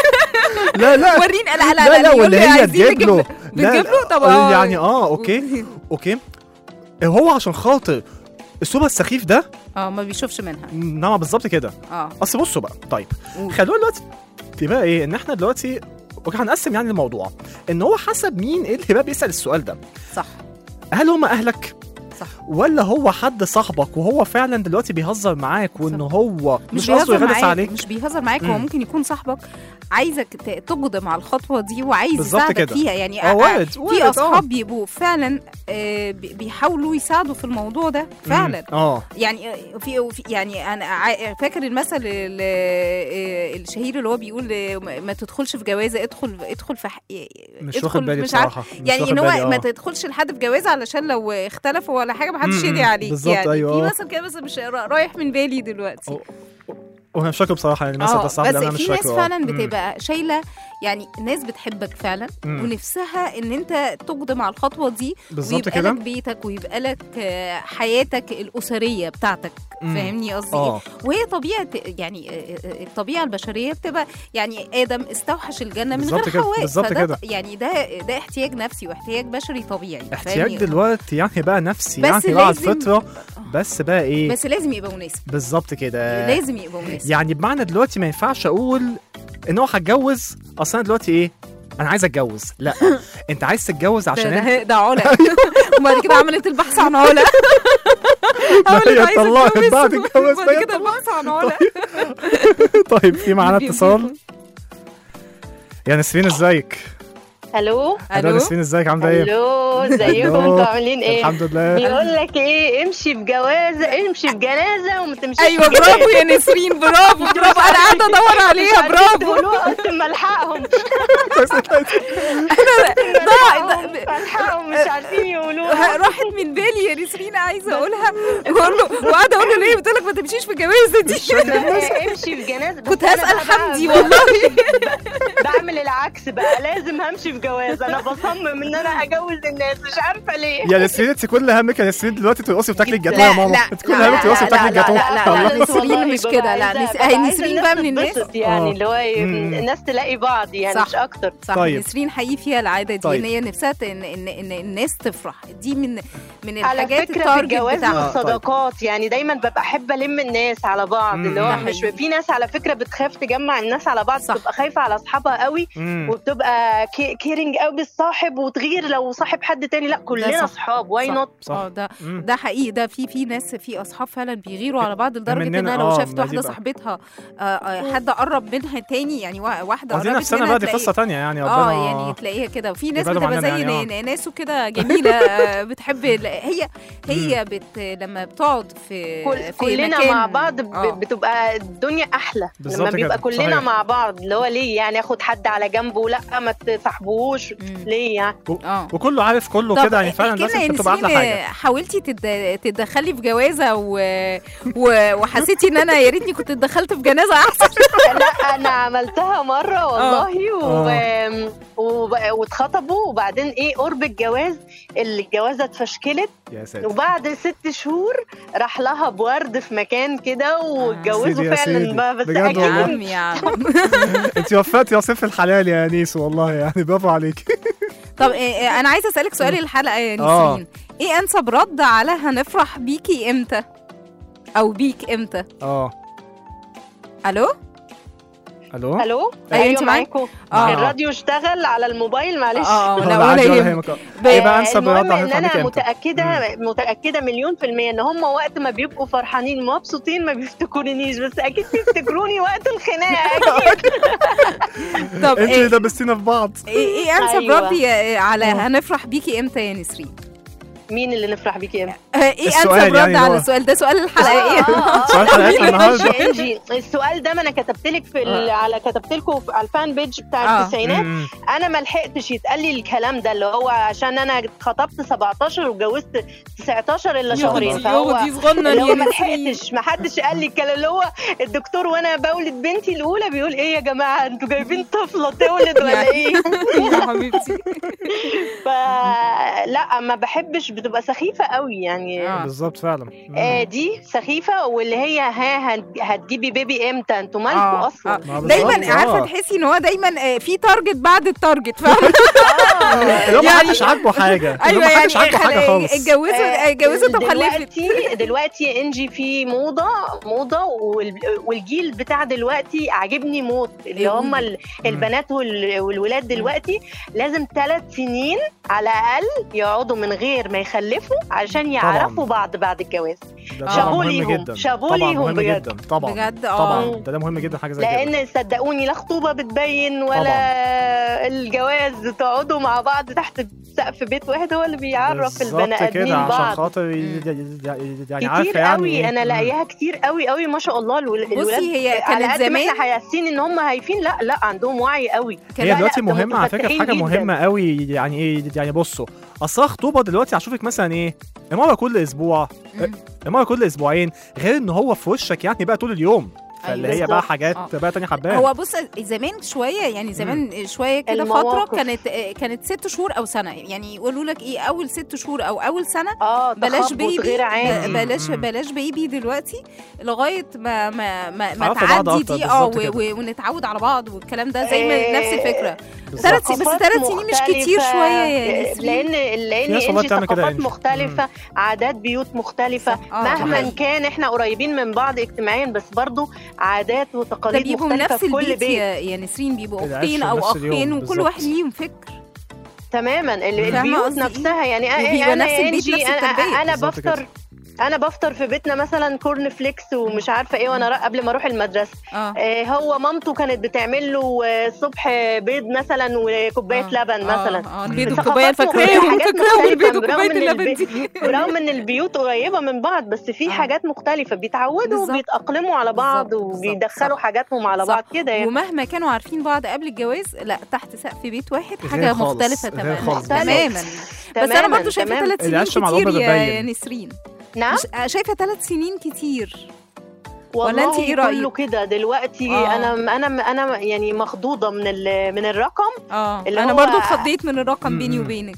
Speaker 2: لا لا
Speaker 3: ورينا لا لا
Speaker 2: لا لا
Speaker 3: يقول
Speaker 2: واللي
Speaker 3: لي
Speaker 2: هي
Speaker 3: عايزين
Speaker 2: تجيب له لا،
Speaker 3: بتجيب له طب
Speaker 2: آه،
Speaker 3: آه.
Speaker 2: يعني اه اوكي اوكي هو عشان خاطر السوبر السخيف ده
Speaker 3: اه ما بيشوفش منها
Speaker 2: نعم بالظبط كده
Speaker 3: اه
Speaker 2: اصل بصوا بقى طيب
Speaker 3: قول.
Speaker 2: خلونا دلوقتي تبقى ايه ان احنا دلوقتي اوكي هنقسم يعني الموضوع ان هو حسب مين ايه اللي بقى بيسال السؤال ده
Speaker 3: صح
Speaker 2: هل هم اهلك
Speaker 3: صح
Speaker 2: ولا هو حد صاحبك وهو فعلا دلوقتي بيهزر معاك وان هو مش قصده
Speaker 3: بيهزر
Speaker 2: يغلس
Speaker 3: معاك
Speaker 2: عليك
Speaker 3: مش بيهزر معاك هو
Speaker 2: مم.
Speaker 3: ممكن يكون صاحبك عايزك ت- تقدم على الخطوه دي وعايز
Speaker 2: بالظبط
Speaker 3: يساعدك
Speaker 2: كده.
Speaker 3: فيها يعني
Speaker 2: اه
Speaker 3: آه،
Speaker 2: وارد وارد
Speaker 3: في
Speaker 2: اه
Speaker 3: اصحاب بيبقوا فعلا آه، بي- بيحاولوا يساعدوا في الموضوع ده فعلا
Speaker 2: مم. اه
Speaker 3: يعني آه، في في- يعني انا عا- فاكر المثل ال- آه، الشهير اللي هو بيقول آه، ما ما تدخلش في جوازه ادخل ادخل في ح-
Speaker 2: مش
Speaker 3: ادخل-
Speaker 2: واخد بالي
Speaker 3: مش عارف
Speaker 2: بصراحه مش
Speaker 3: يعني
Speaker 2: واخد
Speaker 3: ان هو
Speaker 2: بالي،
Speaker 3: ما
Speaker 2: اه.
Speaker 3: تدخلش لحد في جوازه علشان لو اختلفوا ولا حاجه ما حدش
Speaker 2: مم،
Speaker 3: يدي عليك
Speaker 2: بالظبط،
Speaker 3: يعني
Speaker 2: أيوة.
Speaker 3: في مثل كده بس مش را- رايح من بالي دلوقتي
Speaker 2: أو- وانا مش فاكره بصراحه يعني المثل
Speaker 3: اه
Speaker 2: ده صعب لأن
Speaker 3: بس
Speaker 2: انا مش
Speaker 3: في ناس
Speaker 2: فاكره آه.
Speaker 3: فعلا
Speaker 2: مم.
Speaker 3: بتبقى شايله يعني ناس بتحبك فعلا
Speaker 2: مم.
Speaker 3: ونفسها ان انت تقدم على الخطوه دي
Speaker 2: بالظبط
Speaker 3: ويبقى
Speaker 2: كده
Speaker 3: لك بيتك ويبقى لك آه، حياتك الاسريه بتاعتك
Speaker 2: مم.
Speaker 3: فاهمني قصدي
Speaker 2: اه
Speaker 3: ايه وهي طبيعه يعني آه، آه، الطبيعه البشريه بتبقى يعني ادم استوحش الجنه من
Speaker 2: بالظبط
Speaker 3: غير
Speaker 2: كده،
Speaker 3: حواء
Speaker 2: بالظبط
Speaker 3: فده
Speaker 2: كده.
Speaker 3: يعني ده ده احتياج نفسي واحتياج بشري طبيعي
Speaker 2: احتياج
Speaker 3: فاهمني؟
Speaker 2: دلوقتي يعني بقى نفسي
Speaker 3: بس
Speaker 2: يعني بعد
Speaker 3: لازم-
Speaker 2: فتره بس بقى ايه
Speaker 3: بس لازم يبقى مناسب
Speaker 2: بالظبط كده
Speaker 3: لازم يبقى مناسب
Speaker 2: يعني بمعنى دلوقتي ما ينفعش اقول ان هو هتجوز اصل انا دلوقتي ايه انا عايز اتجوز لا انت عايز تتجوز عشان
Speaker 3: ده,
Speaker 2: انت
Speaker 3: ده, ده علا وبعد كده عملت البحث عن علا عملت
Speaker 2: هي
Speaker 3: عايزة
Speaker 2: طلعت
Speaker 3: أتجوز،
Speaker 2: بعد الجواز
Speaker 3: وبعد
Speaker 2: فهي
Speaker 3: كده البحث عن علا
Speaker 2: طيب في معانا
Speaker 3: بي-
Speaker 2: اتصال يا نسرين ازيك
Speaker 8: الو
Speaker 2: الو
Speaker 3: الو
Speaker 2: نسرين ازيك عامله ايه
Speaker 8: الو ازيكم
Speaker 2: ألو.
Speaker 8: انتوا عاملين ايه
Speaker 2: الحمد لله
Speaker 8: بيقول لك ايه امشي في جوازه امشي في جنازه وما تمشيش
Speaker 3: ايوه
Speaker 8: في جنازة.
Speaker 3: برافو يا نسرين برافو برافو انا قاعده ادور عليها
Speaker 8: مش عارفين
Speaker 3: برافو
Speaker 8: تقولوها قلت اما الحقهم
Speaker 3: ضاع-
Speaker 8: الحقهم مش عارفين يقولوها
Speaker 3: راحت من بالي يا نسرين عايزه اقولها بقول له وقاعده اقول له ليه بتقول لك ما تمشيش في الجوازه دي
Speaker 8: امشي في جنازه بس
Speaker 3: كنت
Speaker 8: أنا
Speaker 3: هسال
Speaker 8: بقى
Speaker 3: حمدي
Speaker 8: بقى-
Speaker 3: والله
Speaker 8: بعمل العكس بقى لازم همشي في جوازه انا بصمم ان انا اجوز الناس مش عارفه ليه
Speaker 2: يا نسرين انت كل همك يا نسرين دلوقتي ترقصي وتاكلي الجاتوه
Speaker 3: لا،
Speaker 2: يا ماما
Speaker 3: لا،
Speaker 2: انت كل
Speaker 3: لا،
Speaker 2: همك ترقصي
Speaker 3: لا،
Speaker 2: وتاكلي
Speaker 3: لا، لا،
Speaker 2: الجاتوه
Speaker 3: لا، لا،
Speaker 2: والله.
Speaker 3: لا، نسرين
Speaker 8: والله
Speaker 3: مش
Speaker 8: ببقى
Speaker 3: كده، لا،
Speaker 8: عايزة-
Speaker 3: نس-
Speaker 8: ببقى
Speaker 3: هي
Speaker 8: عايزة
Speaker 3: نسرين
Speaker 8: الناس
Speaker 3: بقى من الناس.
Speaker 8: تتبسط يعني
Speaker 2: آه.
Speaker 8: اللي هو ي-
Speaker 2: مم.
Speaker 8: الناس تلاقي بعض يعني
Speaker 3: صح.
Speaker 8: مش اكتر
Speaker 3: صح
Speaker 2: طيب.
Speaker 3: نسرين حقيقي فيها العاده دي
Speaker 2: طيب.
Speaker 3: ان هي نفسها ت- ان ان ان الناس تفرح دي من من
Speaker 8: على
Speaker 3: الحاجات
Speaker 8: فكره في
Speaker 3: التارجت
Speaker 8: الجواز
Speaker 3: بتاعها
Speaker 2: آه، طيب.
Speaker 8: والصداقات يعني دايما ببقى احب الم الناس على بعض
Speaker 2: مم.
Speaker 8: اللي
Speaker 3: ده
Speaker 8: هو
Speaker 3: حقيقي.
Speaker 8: مش في ناس على فكره بتخاف تجمع الناس على بعض
Speaker 3: صح.
Speaker 8: بتبقى خايفه على اصحابها قوي قوي
Speaker 2: مم.
Speaker 8: وبتبقى كيرنج قوي بالصاحب وتغير لو صاحب حد تاني لا كلنا
Speaker 3: صح.
Speaker 8: اصحاب واي
Speaker 3: صح.
Speaker 8: نوت
Speaker 2: صح
Speaker 3: اه ده
Speaker 2: مم.
Speaker 3: ده حقيقي ده في في ناس في اصحاب فعلا بيغيروا على بعض لدرجه
Speaker 2: مننا،
Speaker 3: انها لو
Speaker 2: آه،
Speaker 3: شافت
Speaker 2: ما
Speaker 3: واحده
Speaker 2: دي بقى.
Speaker 3: صاحبتها آه، آه، حد قرب منها تاني يعني وا- واحده
Speaker 2: عايزين
Speaker 3: قربت
Speaker 2: نفسنا
Speaker 3: منها
Speaker 2: بقى دي
Speaker 3: تلاقي-
Speaker 2: قصه تانية يعني
Speaker 3: اه
Speaker 2: ربنا
Speaker 3: يعني تلاقيها كده وفي ناس
Speaker 2: يبعدوا
Speaker 3: بتبقى
Speaker 2: عننا
Speaker 3: زي
Speaker 2: يعني،
Speaker 3: نا- ناسه كده جميله آه، بتحب ال- هي هي بت لما بتقعد في
Speaker 8: كل
Speaker 3: في
Speaker 8: كلنا
Speaker 3: مكان
Speaker 8: مع بعض ب-
Speaker 3: آه.
Speaker 8: بتبقى الدنيا احلى
Speaker 2: بالظبط
Speaker 8: لما بيبقى
Speaker 2: كده،
Speaker 8: كلنا
Speaker 2: صحيح.
Speaker 8: مع بعض اللي هو ليه يعني اخد حد على جنبه لا ما تصاحبوش
Speaker 3: مم.
Speaker 8: ليه يعني
Speaker 3: اه
Speaker 2: وكله عارف كله
Speaker 3: طب
Speaker 2: كده يعني فعلا
Speaker 3: احكي
Speaker 2: الناس
Speaker 3: لنا يا
Speaker 2: بتبقى احلى
Speaker 3: نسرين،
Speaker 2: حاجه
Speaker 3: حاولتي تد... تتدخلي في جوازه و... و... وحسيتي ان انا يا ريتني كنت اتدخلت في جنازه احسن
Speaker 8: لا انا عملتها مره والله و...
Speaker 2: آه.
Speaker 8: وب... واتخطبوا وبعدين ايه قرب الجواز الجوازه اتفشكلت
Speaker 2: يا ساتر
Speaker 8: وبعد ست شهور راح لها بورد في مكان كده
Speaker 2: سيدي
Speaker 8: واتجوزوا
Speaker 2: يا
Speaker 8: فعلا
Speaker 2: سيدي.
Speaker 8: بقى بس
Speaker 2: بجد
Speaker 8: اكيد
Speaker 3: يا
Speaker 2: والله.
Speaker 3: عم يا عم
Speaker 2: انت وفات يا سيف الحلال يا انيس والله يعني برافو عليك
Speaker 3: طب إيه إيه، انا عايزه اسالك سؤال الحلقه يا
Speaker 2: آه.
Speaker 3: نسرين ايه انسب رد على هنفرح بيكي امتى او بيك امتى
Speaker 2: اه
Speaker 3: الو
Speaker 2: الو
Speaker 8: الو
Speaker 3: أيوة، أنت معاك؟
Speaker 8: معاكم
Speaker 3: آه.
Speaker 8: الراديو اشتغل على الموبايل معلش
Speaker 3: اه
Speaker 2: لا
Speaker 3: لا ولا
Speaker 2: عادي ولا
Speaker 3: يهمك
Speaker 2: يهمك ايه بقى انسب
Speaker 8: المهم
Speaker 2: رد
Speaker 8: ان
Speaker 2: هنطلع بيك
Speaker 8: انا
Speaker 2: امتى
Speaker 8: متاكده متاكده مليون في الميه ان هم وقت ما بيبقوا فرحانين مبسوطين ما بيفتكرونيش بس اكيد بيفتكروني وقت الخناقه اكيد
Speaker 3: طب
Speaker 2: انت اللي
Speaker 3: ايه
Speaker 2: دبستينا في بعض
Speaker 3: ايه إيه انسب
Speaker 8: أيوة.
Speaker 3: رد يا- على هنفرح بيكي امتى يا نسرين
Speaker 8: مين اللي نفرح بيكي امتى
Speaker 3: آه، ايه
Speaker 2: السؤال
Speaker 3: انسب رد
Speaker 2: يعني
Speaker 3: على
Speaker 2: هو-
Speaker 3: السؤال ده سؤال الحلقه ايه
Speaker 2: سؤال حلقتنا النهارده
Speaker 8: معلش يا انجي السؤال ده ما انا كتبت لك في ال- على كتبت لكم على الفان بيج بتاع
Speaker 3: آه.
Speaker 8: التسعينات
Speaker 2: مم.
Speaker 8: انا ما لحقتش يتقال لي الكلام ده اللي هو عشان انا اتخطبت 17 واتجوزت 19 الا شهرين فهو
Speaker 3: دي صغنن
Speaker 8: اللي هو
Speaker 3: يا
Speaker 8: ما
Speaker 3: نسرين
Speaker 8: لحقتش ما حدش قال لي الكلام اللي هو الدكتور وانا بولد بنتي الاولى بيقول ايه يا جماعه انتوا جايبين طفله تولد ولا ايه
Speaker 3: يا حبيبتي
Speaker 8: فلا ما بحبش بتبقى سخيفه قوي يعني
Speaker 3: آه.
Speaker 2: بالظبط فعلا مم.
Speaker 8: آه دي سخيفه واللي هي ها هت- هتجيبي بيبي امتى انتوا مالكوا
Speaker 3: آه،
Speaker 8: اصلا
Speaker 3: آه.
Speaker 2: ما بالظبط،
Speaker 3: دايما عارفه
Speaker 2: آه.
Speaker 3: تحسي ان هو دايما آه، في تارجت بعد التارجت فاهمه
Speaker 2: اللي هو ما
Speaker 3: يعني-
Speaker 2: حدش عاجبه حاجه اللي هو
Speaker 3: ايوه
Speaker 2: ما
Speaker 3: يعني
Speaker 2: حدش عاجبه حاجه خالص
Speaker 3: اتجوزوا
Speaker 8: آه،
Speaker 3: اتجوزوا طب خلفت
Speaker 8: دلوقتي دلوقتي يا انجي في موضه موضه وال- والجيل بتاع دلوقتي عاجبني موت اللي
Speaker 3: إيه
Speaker 8: هم
Speaker 3: قولي.
Speaker 8: ال- البنات وال- والولاد دلوقتي لازم ثلاث سنين على الاقل يقعدوا من غير ما يخلفوا عشان يعرفوا بعض بعد الجواز
Speaker 2: ده
Speaker 3: آه.
Speaker 2: طبعا
Speaker 8: شابوه
Speaker 2: مهم
Speaker 8: ليهم،
Speaker 2: جدا
Speaker 8: شابوه
Speaker 2: طبعا
Speaker 8: ليهم
Speaker 2: مهم
Speaker 8: بجد.
Speaker 2: جدا طبعا
Speaker 3: بجد اه
Speaker 2: طبعا ده ده مهم جدا حاجه زي كده
Speaker 8: لان صدقوني لا خطوبه بتبين ولا الجواز تقعدوا مع بعض تحت سقف بيت واحد هو اللي بيعرف
Speaker 2: بالظبط
Speaker 8: البني ادمين
Speaker 2: كده عشان
Speaker 8: بعض
Speaker 2: خاطر ي- ي- يعني عارفه
Speaker 8: كتير
Speaker 2: يعني
Speaker 8: قوي
Speaker 2: إيه.
Speaker 8: انا
Speaker 2: مم.
Speaker 8: لاقياها كتير قوي قوي ما شاء الله الول- الولاد
Speaker 3: هي
Speaker 8: على
Speaker 3: كانت
Speaker 8: قد ما
Speaker 3: زمان-
Speaker 8: احنا حاسين ان هم هايفين لا لا عندهم وعي قوي
Speaker 3: كان-
Speaker 2: هي
Speaker 8: لا،
Speaker 2: دلوقتي
Speaker 8: ده
Speaker 2: مهمه على فكره في
Speaker 8: متفتحين
Speaker 2: حاجه
Speaker 8: جداً.
Speaker 2: مهمه قوي يعني ايه يعني بصوا اصلا خطوبه دلوقتي هشوفك مثلا ايه مره كل اسبوع
Speaker 3: مم.
Speaker 2: مره كل اسبوعين غير ان هو في وشك يعني بقى طول اليوم فاللي
Speaker 3: أيوة
Speaker 2: هي بقى
Speaker 8: بالظبط.
Speaker 2: حاجات
Speaker 3: آه.
Speaker 2: بقى تانية حباها
Speaker 3: هو بص زمان شويه يعني زمان شويه كده فتره
Speaker 8: المواقف.
Speaker 3: كانت آه، كانت ست شهور او سنه يعني يقولوا لك ايه اول ست شهور او اول سنه
Speaker 8: اه
Speaker 3: بلاش
Speaker 8: تخبط
Speaker 3: بيبي
Speaker 8: غير عادي
Speaker 3: ب- بلاش
Speaker 2: مم.
Speaker 3: بلاش بيبي دلوقتي لغايه ما ما ما, ما
Speaker 2: تعرفوا بعض
Speaker 3: تعدي
Speaker 2: أكتر،
Speaker 3: دي اه
Speaker 2: بالظبط
Speaker 3: و- و- ونتعود على بعض والكلام ده زي ما
Speaker 8: إيه،
Speaker 3: نفس الفكره
Speaker 2: بالظبط.
Speaker 3: ثلاث بس
Speaker 8: ثقافات
Speaker 3: ثلاث سنين مش كتير
Speaker 8: مختلفة.
Speaker 3: شويه يا نسرين.
Speaker 8: لان
Speaker 2: في
Speaker 8: لان
Speaker 2: ناس والله
Speaker 8: انجي
Speaker 2: بتعمل كده يا
Speaker 8: ثقافات
Speaker 2: إنجي.
Speaker 8: مختلفه عادات بيوت مختلفه
Speaker 3: صح. آه،
Speaker 8: مهما
Speaker 3: صحيح.
Speaker 8: كان احنا قريبين من بعض اجتماعيا بس برضو عادات
Speaker 3: ده
Speaker 8: وتقاليد
Speaker 3: بيبقوا من
Speaker 8: مختلفه
Speaker 3: نفس
Speaker 8: في كل
Speaker 3: البيت
Speaker 8: بيت
Speaker 3: يا, يا نسرين بيبقوا
Speaker 2: العيش
Speaker 3: اختين
Speaker 2: في
Speaker 3: او
Speaker 2: نفس اليوم،
Speaker 3: اخين وكل
Speaker 2: بالظبط.
Speaker 3: واحد ليهم فكر
Speaker 8: تماما ال-
Speaker 3: فاهمة
Speaker 8: البيوت
Speaker 3: قصدي إيه؟
Speaker 8: نفسها يعني
Speaker 3: وبيبقى
Speaker 8: انا
Speaker 3: نفس
Speaker 8: يا
Speaker 3: البيت،
Speaker 8: إنجي
Speaker 3: نفس
Speaker 8: انا
Speaker 3: التربية.
Speaker 8: انا
Speaker 2: بالظبط كده.
Speaker 8: بفطر انا بفطر في بيتنا مثلا كورن فليكس ومش عارفه ايه وانا را- قبل ما اروح المدرسه
Speaker 3: اه
Speaker 8: آه، هو مامته كانت بتعمل له آه، الصبح بيض مثلا وكوبايه
Speaker 3: آه،
Speaker 8: لبن مثلا
Speaker 3: اه آه، البيض
Speaker 8: ثقافات
Speaker 3: والكوبايه
Speaker 8: مختلفة،
Speaker 3: فاكراهم
Speaker 8: حاجات
Speaker 3: فاكراهم
Speaker 8: مختلفة
Speaker 3: البيض
Speaker 8: برغم
Speaker 3: وكوبايه
Speaker 8: إن
Speaker 3: اللبن
Speaker 8: البيت-
Speaker 3: دي
Speaker 8: ورغم ان البيوت قريبه من بعض بس في
Speaker 3: آه.
Speaker 8: حاجات مختلفه بيتعودوا
Speaker 3: بالظبط.
Speaker 8: وبيتاقلموا على بعض
Speaker 3: بالظبط، بالظبط،
Speaker 8: وبيدخلوا
Speaker 3: صح.
Speaker 8: حاجاتهم على
Speaker 3: صح.
Speaker 8: بعض كده يعني
Speaker 3: ومهما كانوا عارفين بعض قبل الجواز لا تحت سقف بيت واحد
Speaker 2: غير
Speaker 3: حاجه
Speaker 2: خالص،
Speaker 3: مختلفه
Speaker 2: غير
Speaker 3: تماما
Speaker 2: خالص.
Speaker 3: تماما بس انا برضو شايفه
Speaker 8: تماماً.
Speaker 3: ثلاث سنين
Speaker 2: العيش مع
Speaker 3: كتير
Speaker 2: الأم
Speaker 3: يا, يا
Speaker 2: بتبين.
Speaker 3: نسرين
Speaker 8: نعم
Speaker 3: مش- شايفه ثلاث سنين كتير
Speaker 8: والله
Speaker 3: ولا أنت إيه رأيك؟
Speaker 8: كله كده دلوقتي
Speaker 3: آه.
Speaker 8: انا انا انا يعني مخضوضه من ال- من الرقم
Speaker 3: اه
Speaker 8: اللي
Speaker 3: انا
Speaker 8: هو-
Speaker 3: برضو اتخضيت من الرقم بيني
Speaker 2: مم.
Speaker 3: وبينك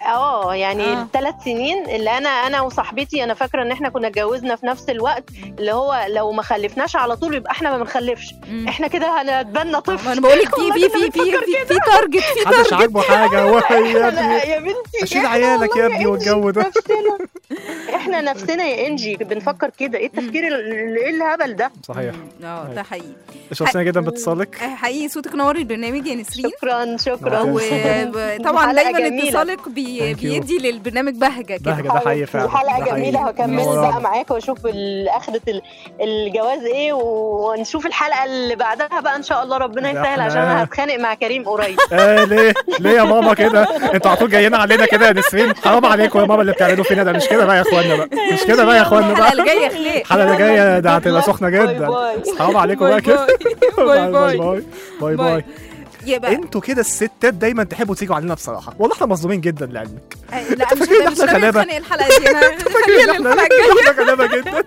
Speaker 8: اه يعني
Speaker 3: آه.
Speaker 8: الثلاث سنين اللي انا انا وصاحبتي انا فاكره ان احنا كنا اتجوزنا في نفس الوقت اللي هو لو ما خلفناش على طول يبقى احنا ما بنخلفش
Speaker 3: مم.
Speaker 8: احنا كده هنتبنى طفل
Speaker 3: ما انا بقول لك في في في في في, في تارجت في
Speaker 2: محدش عاجبه حاجه هو يا ابني
Speaker 8: لا يا بنتي
Speaker 2: اشيل
Speaker 8: إحنا
Speaker 2: عيالك يا
Speaker 8: والله
Speaker 2: ابني والجو ده
Speaker 8: نفسنا احنا نفسنا يا انجي بنفكر كده ايه التفكير ال- ايه الهبل ده
Speaker 2: صحيح
Speaker 3: اه ده حقيقي
Speaker 2: شرفتنا جدا باتصالك
Speaker 3: حقيقي صوتك نور البرنامج يا نسرين
Speaker 8: شكرا شكرا
Speaker 3: وطبعا
Speaker 8: حلقة
Speaker 3: دايما
Speaker 8: جميلة.
Speaker 3: اتصالك بي
Speaker 2: Thank you.
Speaker 3: بيدي للبرنامج بهجه كده
Speaker 2: بهجة ده حقيقي فعلا
Speaker 8: حلقه
Speaker 2: ده حقيقي.
Speaker 8: جميله هكمل
Speaker 2: منورانا.
Speaker 8: بقى معاك واشوف ال- اخرة ال- الجواز ايه ونشوف الحلقه اللي بعدها بقى ان شاء الله ربنا
Speaker 2: ده
Speaker 8: يسهل
Speaker 2: إحنا-
Speaker 8: عشان انا هتخانق مع كريم قريب
Speaker 2: آه ليه ليه يا ماما كده انتوا على طول جايين علينا كده يا نسرين حرام عليكم يا ماما اللي بتعملوا فينا ده مش كده بقى يا اخوانا بقى مش كده بقى يا اخوانا
Speaker 3: الحلقه
Speaker 2: بقى
Speaker 3: الجايه خليق
Speaker 2: الحلقه اللي جايه ده هتبقى سخنه
Speaker 8: باي
Speaker 2: جدا
Speaker 8: باي.
Speaker 2: حرام عليكم بقى
Speaker 3: باي
Speaker 2: كده
Speaker 3: باي. باي
Speaker 2: باي
Speaker 3: باي.
Speaker 2: باي باي باي
Speaker 3: يبقى
Speaker 2: انتوا كده الستات دايما تحبوا تيجوا علينا بصراحه والله احنا مظلومين جدا لعلمك
Speaker 3: آه، لا مش
Speaker 2: فاكرين
Speaker 3: مش
Speaker 2: إحنا
Speaker 3: ناوية
Speaker 2: غلابة؟
Speaker 3: اتخانق الحلقه دي انا خلينا
Speaker 2: احنا
Speaker 3: الحلقه الجايه
Speaker 2: احنا غلابه جدا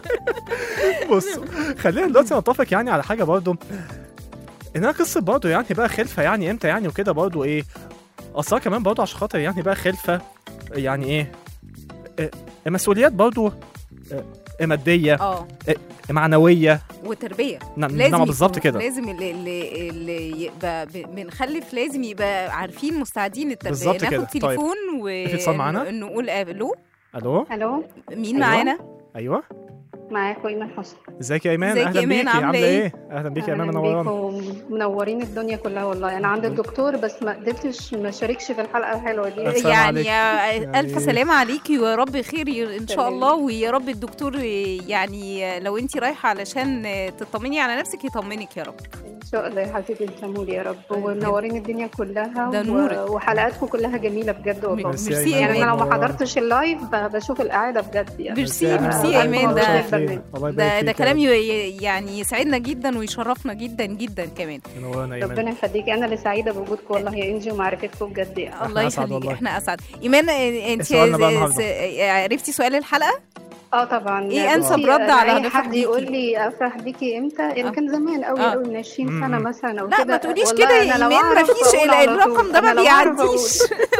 Speaker 2: بصوا خلينا دلوقتي نتفق يعني على حاجه برضو انها قصه برضو يعني بقى خلفه يعني امتى يعني وكده برضو ايه اصلا كمان برضو عشان خاطر يعني بقى خلفه يعني ايه آه، مسؤوليات برضو آه، ماديه
Speaker 3: اه
Speaker 2: معنويه
Speaker 3: وتربيه
Speaker 2: نعم
Speaker 3: لازم
Speaker 2: نعم بالظبط
Speaker 3: يكون-
Speaker 2: كده
Speaker 3: لازم اللي, اللي, اللي يبقى ب- بنخلف لازم يبقى عارفين مستعدين للتربيه
Speaker 2: بالظبط كده.
Speaker 3: ناخد
Speaker 2: طيب.
Speaker 3: تليفون و
Speaker 2: في اتصال معانا؟
Speaker 3: نقول الو
Speaker 2: الو
Speaker 9: الو
Speaker 3: مين
Speaker 2: أيوة.
Speaker 3: معانا
Speaker 2: ايوه
Speaker 9: معاكم ايمان حسن
Speaker 2: ازيك يا ايمان
Speaker 3: ازيك يا
Speaker 2: اهلا
Speaker 3: إيمان،
Speaker 2: بيكي
Speaker 3: عاملة
Speaker 2: عامله
Speaker 3: إيه؟
Speaker 2: ايه اهلا بيكي يا ايمان
Speaker 9: أهلاً
Speaker 2: منورانا
Speaker 9: بيكم منورين الدنيا كلها والله انا عند الدكتور بس ما قدرتش ما شاركش في الحلقه الحلوه دي
Speaker 2: السلام
Speaker 3: يعني
Speaker 2: عليك.
Speaker 3: يا الف
Speaker 2: يعني-
Speaker 3: سلامه عليكي ويا رب خير ي- ان شاء
Speaker 9: تمام.
Speaker 3: الله ويا رب الدكتور يعني لو انت رايحه علشان تطمني على نفسك يطمنك يا رب
Speaker 9: ان شاء الله يا حبيبتي تسلموا يا رب ومنورين الدنيا كلها
Speaker 3: ده
Speaker 9: و-
Speaker 3: نورك.
Speaker 9: وحلقاتكم كلها جميله بجد والله
Speaker 2: ميرسي يا
Speaker 3: ميرسي يا
Speaker 2: إيمان.
Speaker 9: يعني انا لو ما
Speaker 2: منورانا.
Speaker 9: حضرتش اللايف ب- بشوف الاعاده بجد يعني
Speaker 3: ميرسي
Speaker 2: يا
Speaker 3: ميرسي
Speaker 2: إيمان.
Speaker 3: يا ايمان
Speaker 9: الله
Speaker 3: ده
Speaker 9: يبارك فيك.
Speaker 2: الله يبارك
Speaker 3: ده ده
Speaker 2: فيك يا
Speaker 3: كلام
Speaker 2: رب.
Speaker 3: ي- يعني يسعدنا جدا ويشرفنا جدا جدا كمان
Speaker 2: منورانا يا
Speaker 9: ربنا
Speaker 2: ايمان
Speaker 9: يخليكي انا اللي سعيده بوجودكم والله يا انجي ومعرفتكم بجد يعني
Speaker 3: الله
Speaker 2: أسعد
Speaker 3: يخليك
Speaker 2: والله.
Speaker 3: احنا اسعد ايمان انت
Speaker 2: سؤالنا بقى النهاردة.
Speaker 3: عرفتي سؤال الحلقه
Speaker 9: اه طبعا
Speaker 3: إيه أنسب
Speaker 9: بصي،
Speaker 3: رد
Speaker 9: أنا
Speaker 3: على
Speaker 9: اي
Speaker 3: هنفرح
Speaker 9: حد
Speaker 3: بيكي؟
Speaker 9: يقول لي افرح بيكي امتى
Speaker 3: آه.
Speaker 9: اللي كان زمان قوي
Speaker 3: آه.
Speaker 9: قوي من 20
Speaker 2: مم.
Speaker 9: سنه مثلا او
Speaker 3: لا
Speaker 9: كده
Speaker 3: ما تقوليش
Speaker 9: والله
Speaker 3: كده يا
Speaker 9: أنا لو
Speaker 3: ايمان ما
Speaker 9: أعرف
Speaker 3: فيش
Speaker 9: أقول على
Speaker 3: الرقم
Speaker 9: طول.
Speaker 3: ده ما
Speaker 9: أنا لو أعرف
Speaker 3: بيعديش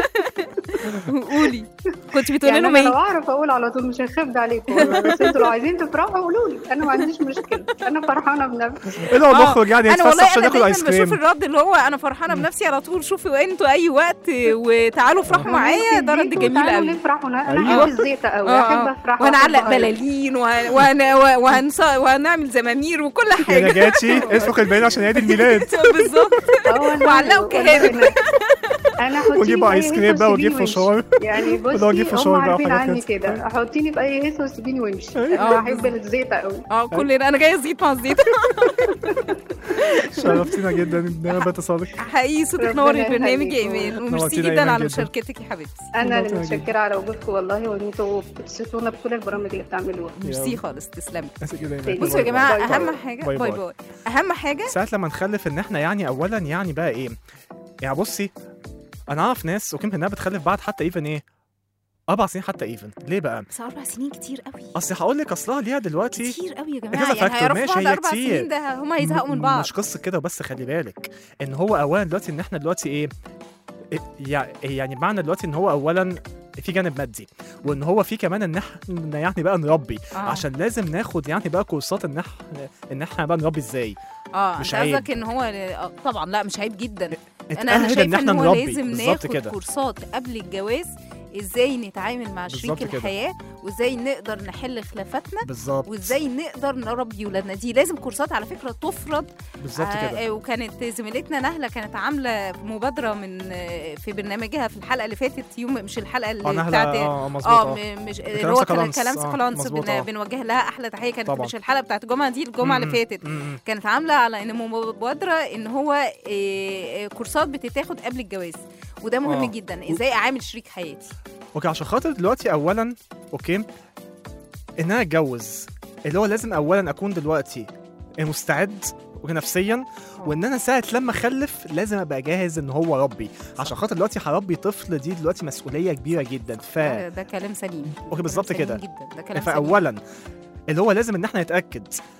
Speaker 3: قولي كنت بتقولي
Speaker 9: يعني
Speaker 3: لهم
Speaker 9: انا لو
Speaker 3: ايه
Speaker 9: اعرف اقول على طول مش هخبي عليكم والله بس انتوا لو عايزين تفرحوا قولوا لي انا ما عنديش مشكله انا فرحانه بنفسي
Speaker 2: ايه لو
Speaker 3: آه،
Speaker 2: نخرج يعني
Speaker 3: انا والله
Speaker 2: نتفسح عشان
Speaker 3: انا
Speaker 2: ناكل ايس
Speaker 3: دايما بشوف
Speaker 2: كريم
Speaker 3: الرد اللي هو انا فرحانه بنفسي على طول شوفوا انتوا اي وقت وتعالوا افرحوا معايا ده رد جميل
Speaker 9: تعالوا
Speaker 3: قوي
Speaker 9: نفرح انا
Speaker 2: أيوة.
Speaker 9: احب الزيطه قوي
Speaker 3: آه،
Speaker 9: احب
Speaker 3: آه.
Speaker 9: افرح
Speaker 3: وهنعلق
Speaker 9: وأحب أهيص.
Speaker 3: بلالين وهن- وهن- وهنص- وهنعمل زمامير وكل
Speaker 2: يا
Speaker 3: حاجه
Speaker 2: نجاتي اسفك الباقيين عشان عيد الميلاد
Speaker 3: بالظبط
Speaker 9: اه والله،
Speaker 3: وعلقوا
Speaker 9: والله
Speaker 3: كهانم.
Speaker 9: أنا- انا حطيني
Speaker 2: ونجيب
Speaker 9: في أي
Speaker 2: ايس
Speaker 9: هيصة
Speaker 2: كريم بقى ونجيب
Speaker 9: وسيبيني
Speaker 2: فشار
Speaker 9: وامشي. يعني
Speaker 2: ونجيب
Speaker 9: بصي
Speaker 2: فشار
Speaker 9: هم
Speaker 2: بقى
Speaker 9: عارفين
Speaker 2: وحاجات
Speaker 9: عني
Speaker 2: كده.
Speaker 9: كده حطيني في اي هيصه وسيبيني وامشي
Speaker 3: آه،
Speaker 9: انا بحب الزيطه قوي
Speaker 3: اه كلنا انا جايه زيت مع الزيت
Speaker 2: شرفتينا جدا ان باتصالك
Speaker 3: حقيقي صوتك
Speaker 9: ربنا
Speaker 3: نور البرنامج يا
Speaker 9: يخليك.
Speaker 3: ايمان وميرسي
Speaker 2: نورتينا يا
Speaker 3: جدا
Speaker 2: إيمان
Speaker 3: على
Speaker 2: جدا.
Speaker 3: مشاركتك يا حبيبتي
Speaker 9: انا اللي
Speaker 2: نورتينا جدا.
Speaker 9: متشكره على وجودكم والله وان انتوا بتبسطونا بكل البرامج اللي بتعملوها
Speaker 3: ميرسي خالص تسلمي
Speaker 2: بس كده يا إيمان.
Speaker 3: بصوا يا جماعه
Speaker 9: باي باي.
Speaker 3: اهم حاجه
Speaker 2: باي
Speaker 3: باي
Speaker 2: باي.
Speaker 3: باي اهم حاجه
Speaker 2: ساعة لما نخلف ان احنا يعني اولا يعني بقى ايه يعني بصي انا اعرف ناس وكم انها بتخلف بعد حتى ايفن ايه اربع سنين حتى ايفن ليه بقى
Speaker 3: بس اربع سنين كتير قوي
Speaker 2: اصل هقول لك اصلها ليها دلوقتي
Speaker 3: كتير قوي يا
Speaker 2: كذا
Speaker 3: جماعه يعني
Speaker 2: فاكتور،
Speaker 3: هيعرفوا
Speaker 2: ماشي،
Speaker 3: بعض
Speaker 2: هي
Speaker 3: اربع
Speaker 2: كتير.
Speaker 3: سنين ده هم هيزهقوا من بعض
Speaker 2: مش قصه كده بس خلي بالك ان هو اولا دلوقتي ان احنا دلوقتي ايه إيه- يع- يعني معنى دلوقتي ان هو اولا في جانب مادي وان هو في كمان ان احنا يعني بقى نربي
Speaker 3: آه.
Speaker 2: عشان لازم ناخد يعني بقى كورسات ان احنا ان احنا بقى نربي ازاي
Speaker 3: اه
Speaker 2: مش
Speaker 3: انت
Speaker 2: عيب.
Speaker 3: قصدك ان هو آه، طبعا لا مش عيب جدا انا انا
Speaker 2: اتأهل
Speaker 3: شايفه
Speaker 2: ان
Speaker 3: ان
Speaker 2: احنا
Speaker 3: هو
Speaker 2: نربي
Speaker 3: لازم
Speaker 2: بالظبط
Speaker 3: ناخد
Speaker 2: كده
Speaker 3: كورسات قبل الجواز ازاي نتعامل مع
Speaker 2: بالظبط
Speaker 3: شريك
Speaker 2: كده.
Speaker 3: الحياه وازاي نقدر نحل خلافاتنا
Speaker 2: بالظبط
Speaker 3: وازاي نقدر نربي ولادنا دي لازم كورسات على فكره تفرض
Speaker 2: بالظبط كده
Speaker 3: آه وكانت زميلتنا نهله كانت عامله مبادره من آه، في برنامجها في الحلقه اللي فاتت يوم مش الحلقه اللي
Speaker 2: اه نهلة
Speaker 3: بتاعت
Speaker 2: اه مظبوط
Speaker 3: اه
Speaker 2: اه
Speaker 3: م- مش
Speaker 2: كلام
Speaker 3: اللي هو كلام
Speaker 2: سكالانس.
Speaker 3: كلام
Speaker 2: آه،
Speaker 3: سكالانس
Speaker 2: مظبوط،
Speaker 3: بن-
Speaker 2: آه.
Speaker 3: بنوجه لها احلى تحيه كانت
Speaker 2: طبعا.
Speaker 3: مش الحلقه بتاعت الجمعه دي الجمعه اللي
Speaker 2: م-
Speaker 3: فاتت
Speaker 2: م- م-
Speaker 3: كانت عامله على ان مبادره ان هو آه، آه، كورسات بتتاخد قبل الجواز وده مهم
Speaker 2: آه.
Speaker 3: جدا ازاي اعامل شريك حياتي
Speaker 2: اوكي عشان خاطر دلوقتي اولا اوكي ان انا اتجوز اللي هو لازم اولا اكون دلوقتي مستعد ونفسيا وان انا ساعه لما اخلف لازم ابقى جاهز ان هو ربي عشان خاطر دلوقتي هربي طفل دي دلوقتي مسؤوليه كبيره جدا ف
Speaker 3: ده, ده كلام سليم
Speaker 2: اوكي بالظبط
Speaker 3: كلام
Speaker 2: كده
Speaker 3: سليم جدا ده كلام سليم
Speaker 2: فاولا اللي هو لازم ان احنا نتاكد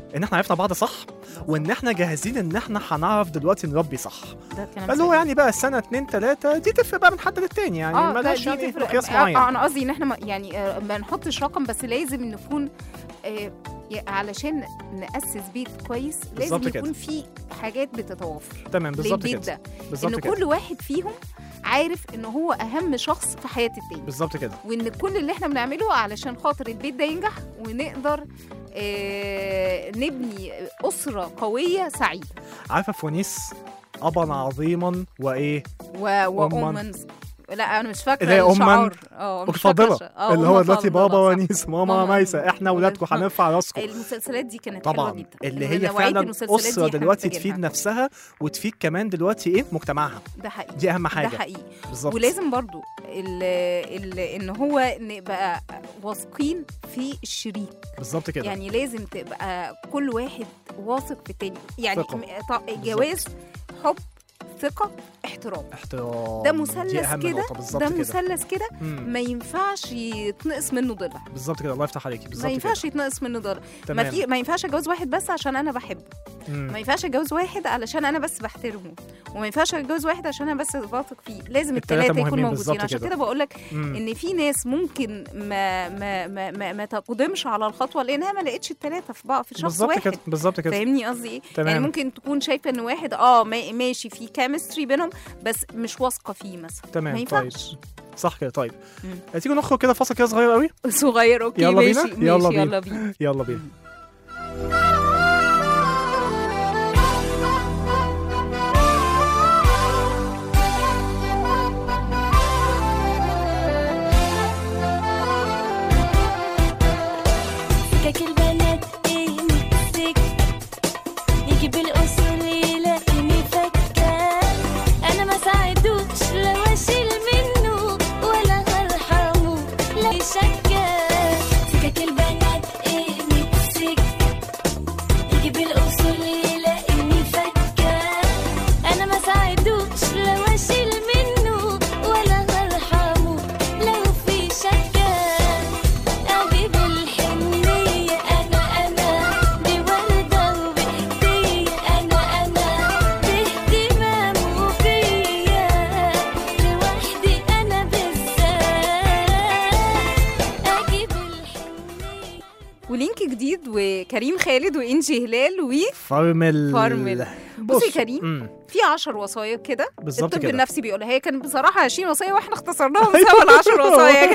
Speaker 2: ان احنا عرفنا بعض صح وان احنا جاهزين ان احنا هنعرف دلوقتي نربي صح
Speaker 3: ده كلام
Speaker 2: اللي هو
Speaker 3: سليم.
Speaker 2: يعني بقى السنه اتنين تلاته دي تفرق بقى من حد للتاني يعني
Speaker 3: اه لا
Speaker 2: ملهاش
Speaker 3: دي
Speaker 2: يعني
Speaker 3: تفرق
Speaker 2: مقياس
Speaker 3: آه،
Speaker 2: معين
Speaker 3: آه، انا قصدي ان احنا ما يعني آه، ما نحطش رقم بس لازم نكون آه، ي- علشان نأسس بيت كويس لازم
Speaker 2: بالظبط كده.
Speaker 3: يكون في حاجات بتتوافر
Speaker 2: تمام بالظبط
Speaker 3: للبيت
Speaker 2: كده
Speaker 3: ده
Speaker 2: بالظبط
Speaker 3: ان
Speaker 2: كده
Speaker 3: كل واحد فيهم عارف ان هو اهم شخص في حياه التاني
Speaker 2: بالظبط كده
Speaker 3: وان كل اللي احنا بنعمله علشان خاطر البيت ده ينجح ونقدر آه، نبني اسره قويه سعيده
Speaker 2: عارفه فونيس ابا عظيما وايه
Speaker 3: و-
Speaker 2: أماً.
Speaker 3: وأما لا انا مش فاكره
Speaker 2: اللي هي أماً
Speaker 3: الشعار اه مش فاكرة
Speaker 2: الفاضله
Speaker 3: الش- آه،
Speaker 2: اللي
Speaker 3: أم
Speaker 2: هو دلوقتي
Speaker 3: فاضلة،
Speaker 2: بابا
Speaker 3: صح.
Speaker 2: ونيس ماما
Speaker 3: ماما
Speaker 2: ميسة احنا ولادكم
Speaker 3: ولاد-
Speaker 2: هنرفع راسكم
Speaker 3: المسلسلات دي كانت حلوه
Speaker 2: طبعا
Speaker 3: جدا
Speaker 2: اللي
Speaker 3: من
Speaker 2: هي
Speaker 3: نوعية
Speaker 2: فعلا
Speaker 3: المسلسلات دي
Speaker 2: اسره
Speaker 3: إحنا
Speaker 2: دلوقتي
Speaker 3: محتاجينها.
Speaker 2: تفيد نفسها وتفيد كمان دلوقتي ايه مجتمعها
Speaker 3: ده حقيقي
Speaker 2: دي اهم حاجه
Speaker 3: ده حقيقي
Speaker 2: بالظبط
Speaker 3: ولازم برضو ال ال ان هو نبقى واثقين في الشريك
Speaker 2: بالظبط كده
Speaker 3: يعني لازم تبقى كل واحد واثق في التاني يعني
Speaker 2: ثقة.
Speaker 3: م- ط- الجواز حب ثقه احترام
Speaker 2: احترام
Speaker 3: ده
Speaker 2: دي
Speaker 3: مثلث
Speaker 2: أهم
Speaker 3: كده
Speaker 2: نقطة، بالظبط
Speaker 3: ده
Speaker 2: كده.
Speaker 3: مثلث كده
Speaker 2: مم.
Speaker 3: ما ينفعش يتنقص منه ضلع
Speaker 2: بالظبط كده الله يفتح عليكي
Speaker 3: ما
Speaker 2: بالظبط
Speaker 3: ينفعش
Speaker 2: كده
Speaker 3: يتنقص منه ضلع ما
Speaker 2: تمام
Speaker 3: في ما ينفعش اتجوز واحد بس عشان انا بحبه
Speaker 2: مم.
Speaker 3: ما ينفعش اتجوز واحد علشان انا بس بحترمه وما ينفعش اتجوز واحد عشان انا بس واثق فيه لازم
Speaker 2: التلاتة
Speaker 3: الثلاثه يكونوا
Speaker 2: مهمين
Speaker 3: موجودين
Speaker 2: بالظبط
Speaker 3: عشان
Speaker 2: كده.
Speaker 3: كده بقول لك
Speaker 2: مم.
Speaker 3: ان في ناس ممكن ما ما ما ما, ما تقدمش على الخطوه لانها ما لقتش الثلاثه في بعض في شخص
Speaker 2: بالظبط
Speaker 3: واحد
Speaker 2: كده بالظبط كده
Speaker 3: فاهمني قصدي ايه؟
Speaker 2: تمام.
Speaker 3: يعني ممكن تكون شايفه ان واحد اه ما- ماشي في كيمستري بينهم بس مش واثقه فيه مثلا ما
Speaker 2: تمام طيب
Speaker 3: ينفعش
Speaker 2: صح كده طيب
Speaker 3: مم.
Speaker 2: تيجي نخرج كده فاصل كده صغير قوي
Speaker 3: صغير اوكي
Speaker 2: يلا
Speaker 3: ماشي
Speaker 2: بينا؟
Speaker 3: ماشي
Speaker 2: يلا بينا.
Speaker 3: يلا بينا
Speaker 2: يلا بينا
Speaker 10: سكك البنات ايه نفسك يجي بالاصول يلاقيني فكة انا ما ساعدوش لو اشيل منه ولا هرحمه لا شكة سكك البنات ايه نفسك يجي بالاصول يلاقيني فكة انا ما ساعدوش لو اشيل منه ولا هرحمه لو في شكة أجيب الحنية أنا أنا بوردة وبهدية أنا أنا باهتمام وفيا لوحدي أنا بالذات أجيب الحنية
Speaker 3: ولينك جديد وكريم خالد وانجي هلال و
Speaker 2: فرمل
Speaker 3: فرمل. بصي يا
Speaker 2: بصوا.
Speaker 3: كريم،
Speaker 2: مم.
Speaker 3: في 10 وصايا كده
Speaker 2: بالظبط
Speaker 3: الطب
Speaker 2: كده.
Speaker 3: النفسي بيقولها هي كان بصراحه 20 وصايه واحنا اختصرناهم سوا ال 10 وصايا يا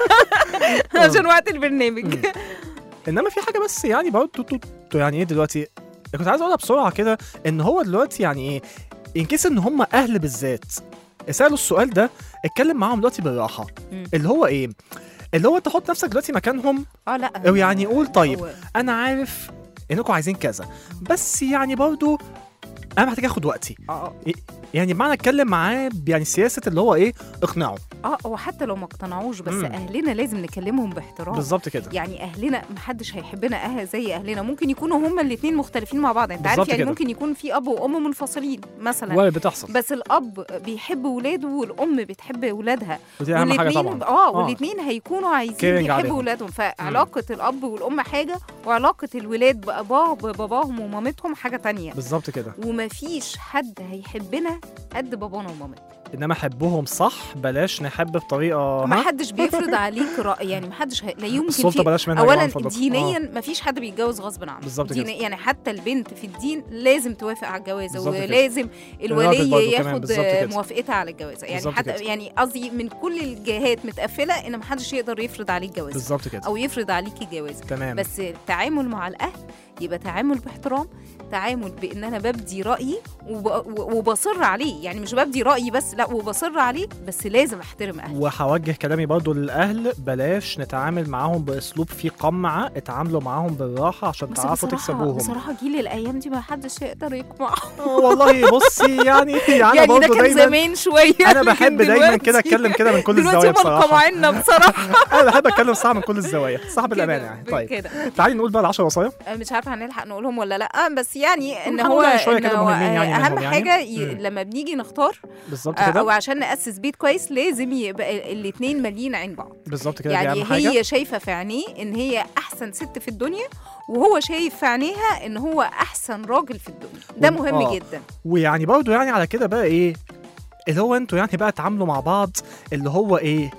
Speaker 3: جماعه عشان وقت البرنامج
Speaker 2: مم. انما في حاجه بس يعني برضه تو- تو- تو- يعني ايه دلوقتي كنت عايز اقولها بسرعه كده ان هو دلوقتي يعني ايه ان كيس ان هم اهل بالذات سالوا السؤال ده اتكلم معاهم دلوقتي بالراحه
Speaker 3: مم.
Speaker 2: اللي هو ايه اللي هو انت حط نفسك دلوقتي مكانهم
Speaker 3: اه لا
Speaker 2: او يعني قول طيب
Speaker 3: هو-
Speaker 2: انا عارف انكم عايزين كذا بس يعني برضه انا محتاج اخد وقتي
Speaker 3: اه
Speaker 2: يعني بمعنى اتكلم معاه يعني سياسه اللي هو ايه اقنعه
Speaker 3: اه هو حتى لو ما اقتنعوش بس
Speaker 2: مم.
Speaker 3: اهلنا لازم نكلمهم باحترام
Speaker 2: بالظبط كده
Speaker 3: يعني اهلنا محدش هيحبنا أهل زي اهلنا ممكن يكونوا هما الاثنين مختلفين مع بعض انت عارف
Speaker 2: بالظبط
Speaker 3: يعني
Speaker 2: كده.
Speaker 3: ممكن يكون في اب وام منفصلين مثلا
Speaker 2: وارد بتحصل
Speaker 3: بس الاب بيحب ولاده والام بتحب ولادها
Speaker 2: ودي اهم حاجه
Speaker 3: والاتنين-
Speaker 2: طبعا
Speaker 3: اه
Speaker 2: آه.
Speaker 3: والاثنين هيكونوا عايزين
Speaker 2: caring
Speaker 3: يحبوا
Speaker 2: عليهم.
Speaker 3: ولادهم فعلاقه الاب والام حاجه وعلاقه الولاد باباه بباباهم ومامتهم حاجه تانية
Speaker 2: بالظبط كده
Speaker 3: ومفيش حد هيحبنا قد بابانا ومامتنا
Speaker 2: انما حبهم صح بلاش نحب بطريقه
Speaker 3: ما
Speaker 2: ها؟
Speaker 3: حدش بيفرض عليك رأي يعني ما حدش هي... لا يمكن
Speaker 2: السلطه
Speaker 3: في
Speaker 2: بلاش منها يا جماعة
Speaker 3: اولا
Speaker 2: من فضلكم.
Speaker 3: دينيا
Speaker 2: آه.
Speaker 3: ما فيش حد بيتجوز غصب عنه
Speaker 2: بالظبط كده.
Speaker 3: دينيا يعني حتى البنت في الدين لازم توافق على الجوازه
Speaker 2: بالظبط كده.
Speaker 3: ولازم
Speaker 2: الراجل برضه
Speaker 3: الولي
Speaker 2: كمان
Speaker 3: ياخد
Speaker 2: بالظبط كده.
Speaker 3: موافقتها على الجوازه يعني
Speaker 2: بالظبط
Speaker 3: حتى
Speaker 2: كده.
Speaker 3: يعني قصدي من كل الجهات متقفله ان ما حدش يقدر يفرض عليك جواز
Speaker 2: بالظبط كده
Speaker 3: او يفرض عليكي جواز
Speaker 2: تمام
Speaker 3: بس التعامل مع الاهل يبقى تعامل باحترام تعامل بان انا ببدي رايي وب... و- وبصر عليه يعني مش ببدي رايي بس لا وبصر عليه بس لازم احترم اهلي
Speaker 2: وهوجه كلامي برضو للاهل بلاش نتعامل معاهم باسلوب فيه قمع اتعاملوا معاهم بالراحه عشان
Speaker 3: بس
Speaker 2: تعرفوا
Speaker 3: بصراحة
Speaker 2: تكسبوهم
Speaker 3: بصراحة جيل الأيام دي ما حدش يقدر يقمعه
Speaker 2: آه، والله بصي يعني يعني,
Speaker 3: يعني ده
Speaker 2: برضو
Speaker 3: كان
Speaker 2: دايما
Speaker 3: زمان شوية
Speaker 2: انا
Speaker 3: لكن
Speaker 2: بحب دايما
Speaker 3: دلوقتي-
Speaker 2: كده اتكلم كده من كل
Speaker 3: دلوقتي
Speaker 2: الزوايا
Speaker 3: هم
Speaker 2: بصراحه
Speaker 3: مقمعيننا بصراحة
Speaker 2: انا بحب اتكلم صح من كل الزوايا صح بالامانه يعني
Speaker 3: كده-
Speaker 2: طيب
Speaker 3: كده
Speaker 2: تعالي نقول بقى العشر وصايا
Speaker 3: مش عارفة هنلحق نقولهم ولا لأ بس يعني إن
Speaker 2: هنقول
Speaker 3: هو
Speaker 2: يعني شوية
Speaker 3: إن
Speaker 2: كده
Speaker 3: هو
Speaker 2: مهمين يعني
Speaker 3: أهم
Speaker 2: منهم يعني.
Speaker 3: حاجة ي...
Speaker 2: مم.
Speaker 3: لما بنيجي نختار
Speaker 2: بالظبط
Speaker 3: آه، أو
Speaker 2: كده
Speaker 3: عشان نأسس بيت كويس لازم يبقى الاتنين مالين عين بعض
Speaker 2: بالظبط كده دي
Speaker 3: يعني
Speaker 2: اهم حاجه
Speaker 3: هي شايفة في عينيه إن هي احسن ست في الدنيا وهو شايف في عينيها ان هو احسن راجل في الدنيا ده
Speaker 2: وإن-
Speaker 3: مهم
Speaker 2: آه.
Speaker 3: جدا
Speaker 2: ويعني برضه يعني على كده بقى ايه اللي هو انتوا يعني بقى تعاملوا مع بعض اللي هو ايه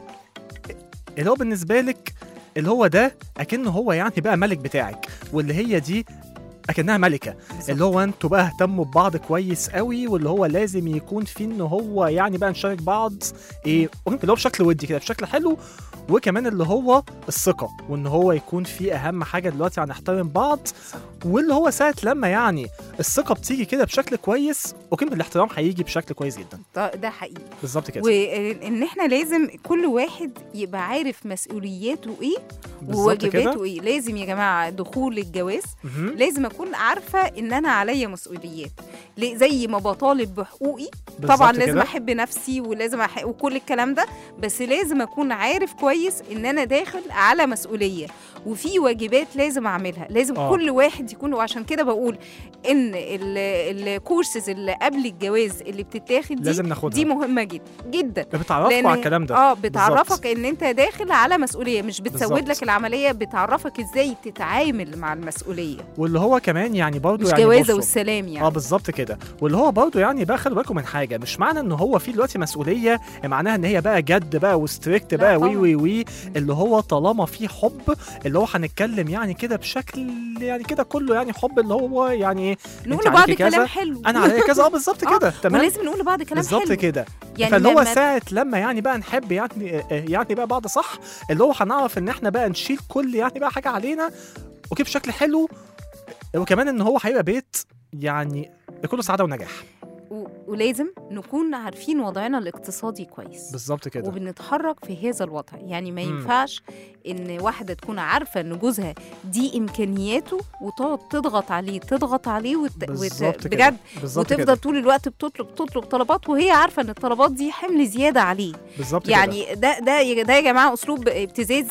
Speaker 2: اللي هو بالنسبه لك اللي هو ده اكنه هو يعني بقى ملك بتاعك واللي هي دي اكنها ملكه اللي هو انتوا بقى اهتموا ببعض كويس قوي واللي هو لازم يكون في ان هو يعني بقى نشارك بعض ايه اللي هو بشكل ودي كده بشكل حلو وكمان اللي هو الثقه وان هو يكون في اهم حاجه دلوقتي هنحترم بعض واللي هو ساعه لما يعني الثقه بتيجي كده بشكل كويس وكلمه الاحترام هيجي بشكل كويس جدا
Speaker 3: ده ده حقيقي
Speaker 2: بالظبط كده
Speaker 3: وان احنا لازم كل واحد يبقى عارف مسؤولياته ايه
Speaker 2: بالظبط كده.
Speaker 3: وواجباته ايه لازم يا جماعه دخول الجواز
Speaker 2: مهم.
Speaker 3: لازم اكون عارفه ان انا عليا مسؤوليات ليه- زي ما بطالب بحقوقي
Speaker 2: بالظبط
Speaker 3: طبعا لازم
Speaker 2: كده.
Speaker 3: احب نفسي ولازم أح... وكل الكلام ده بس لازم اكون عارف كويس ان انا داخل على مسؤوليه وفي واجبات لازم اعملها لازم
Speaker 2: آه.
Speaker 3: آه. كل واحد يكون وعشان كده بقول ان ال- الكورسز اللي قبل الجواز اللي بتتاخد دي
Speaker 2: لازم ناخدها.
Speaker 3: دي مهمه جدا جدا
Speaker 2: بتعرفكوا
Speaker 3: لأن-
Speaker 2: على الكلام ده
Speaker 3: اه
Speaker 2: بالظبط.
Speaker 3: بتعرفك ان انت داخل على مسؤوليه مش بتسود
Speaker 2: بالظبط.
Speaker 3: لك العمليه بتعرفك ازاي تتعامل مع المسؤوليه
Speaker 2: واللي هو كمان يعني برضه
Speaker 3: مش
Speaker 2: يعني
Speaker 3: جوازه
Speaker 2: بصوا.
Speaker 3: والسلام يعني
Speaker 2: اه بالظبط كده واللي هو برضه يعني بقى خلوا بالكم من حاجه مش معنى ان هو في دلوقتي مسؤوليه معناها ان هي بقى جد بقى وستريكت
Speaker 3: لا
Speaker 2: بقى وي
Speaker 3: طبعاً.
Speaker 2: وي وي اللي هو طالما في حب اللي هو هنتكلم يعني كده بشكل يعني كده كله يعني حب اللي هو يعني ايه
Speaker 3: نقول
Speaker 2: انت
Speaker 3: لبعض
Speaker 2: عليكي كذا،
Speaker 3: كلام حلو
Speaker 2: انا عليا كذا اه بالظبط
Speaker 3: آه،
Speaker 2: كده تمام
Speaker 3: ولازم نقول لبعض كلام
Speaker 2: بالظبط
Speaker 3: حلو
Speaker 2: كده
Speaker 3: يعني
Speaker 2: فاللي هو
Speaker 3: لما-
Speaker 2: ساعة لما يعني بقى نحب يعني آه، يعني بقى بعض صح اللي هو هنعرف ان احنا بقى نشيل كل يعني بقى حاجة علينا اوكي بشكل حلو وكمان ان هو هيبقى بيت يعني كله سعادة ونجاح
Speaker 3: و- ولازم نكون عارفين وضعنا الاقتصادي كويس
Speaker 2: بالظبط كده
Speaker 3: وبنتحرك في هذا الوضع يعني ما
Speaker 2: مم.
Speaker 3: ينفعش ان واحده تكون عارفه ان جوزها دي امكانياته وتقعد تضغط عليه تضغط عليه وت... وت...
Speaker 2: بالظبط كده.
Speaker 3: بجد
Speaker 2: بالظبط
Speaker 3: وتفضل
Speaker 2: كده.
Speaker 3: طول الوقت بتطلب تطلب طلبات وهي عارفه ان الطلبات دي حمل زياده عليه
Speaker 2: بالظبط كده.
Speaker 3: يعني ده ده ده يا جماعه اسلوب ابتزاز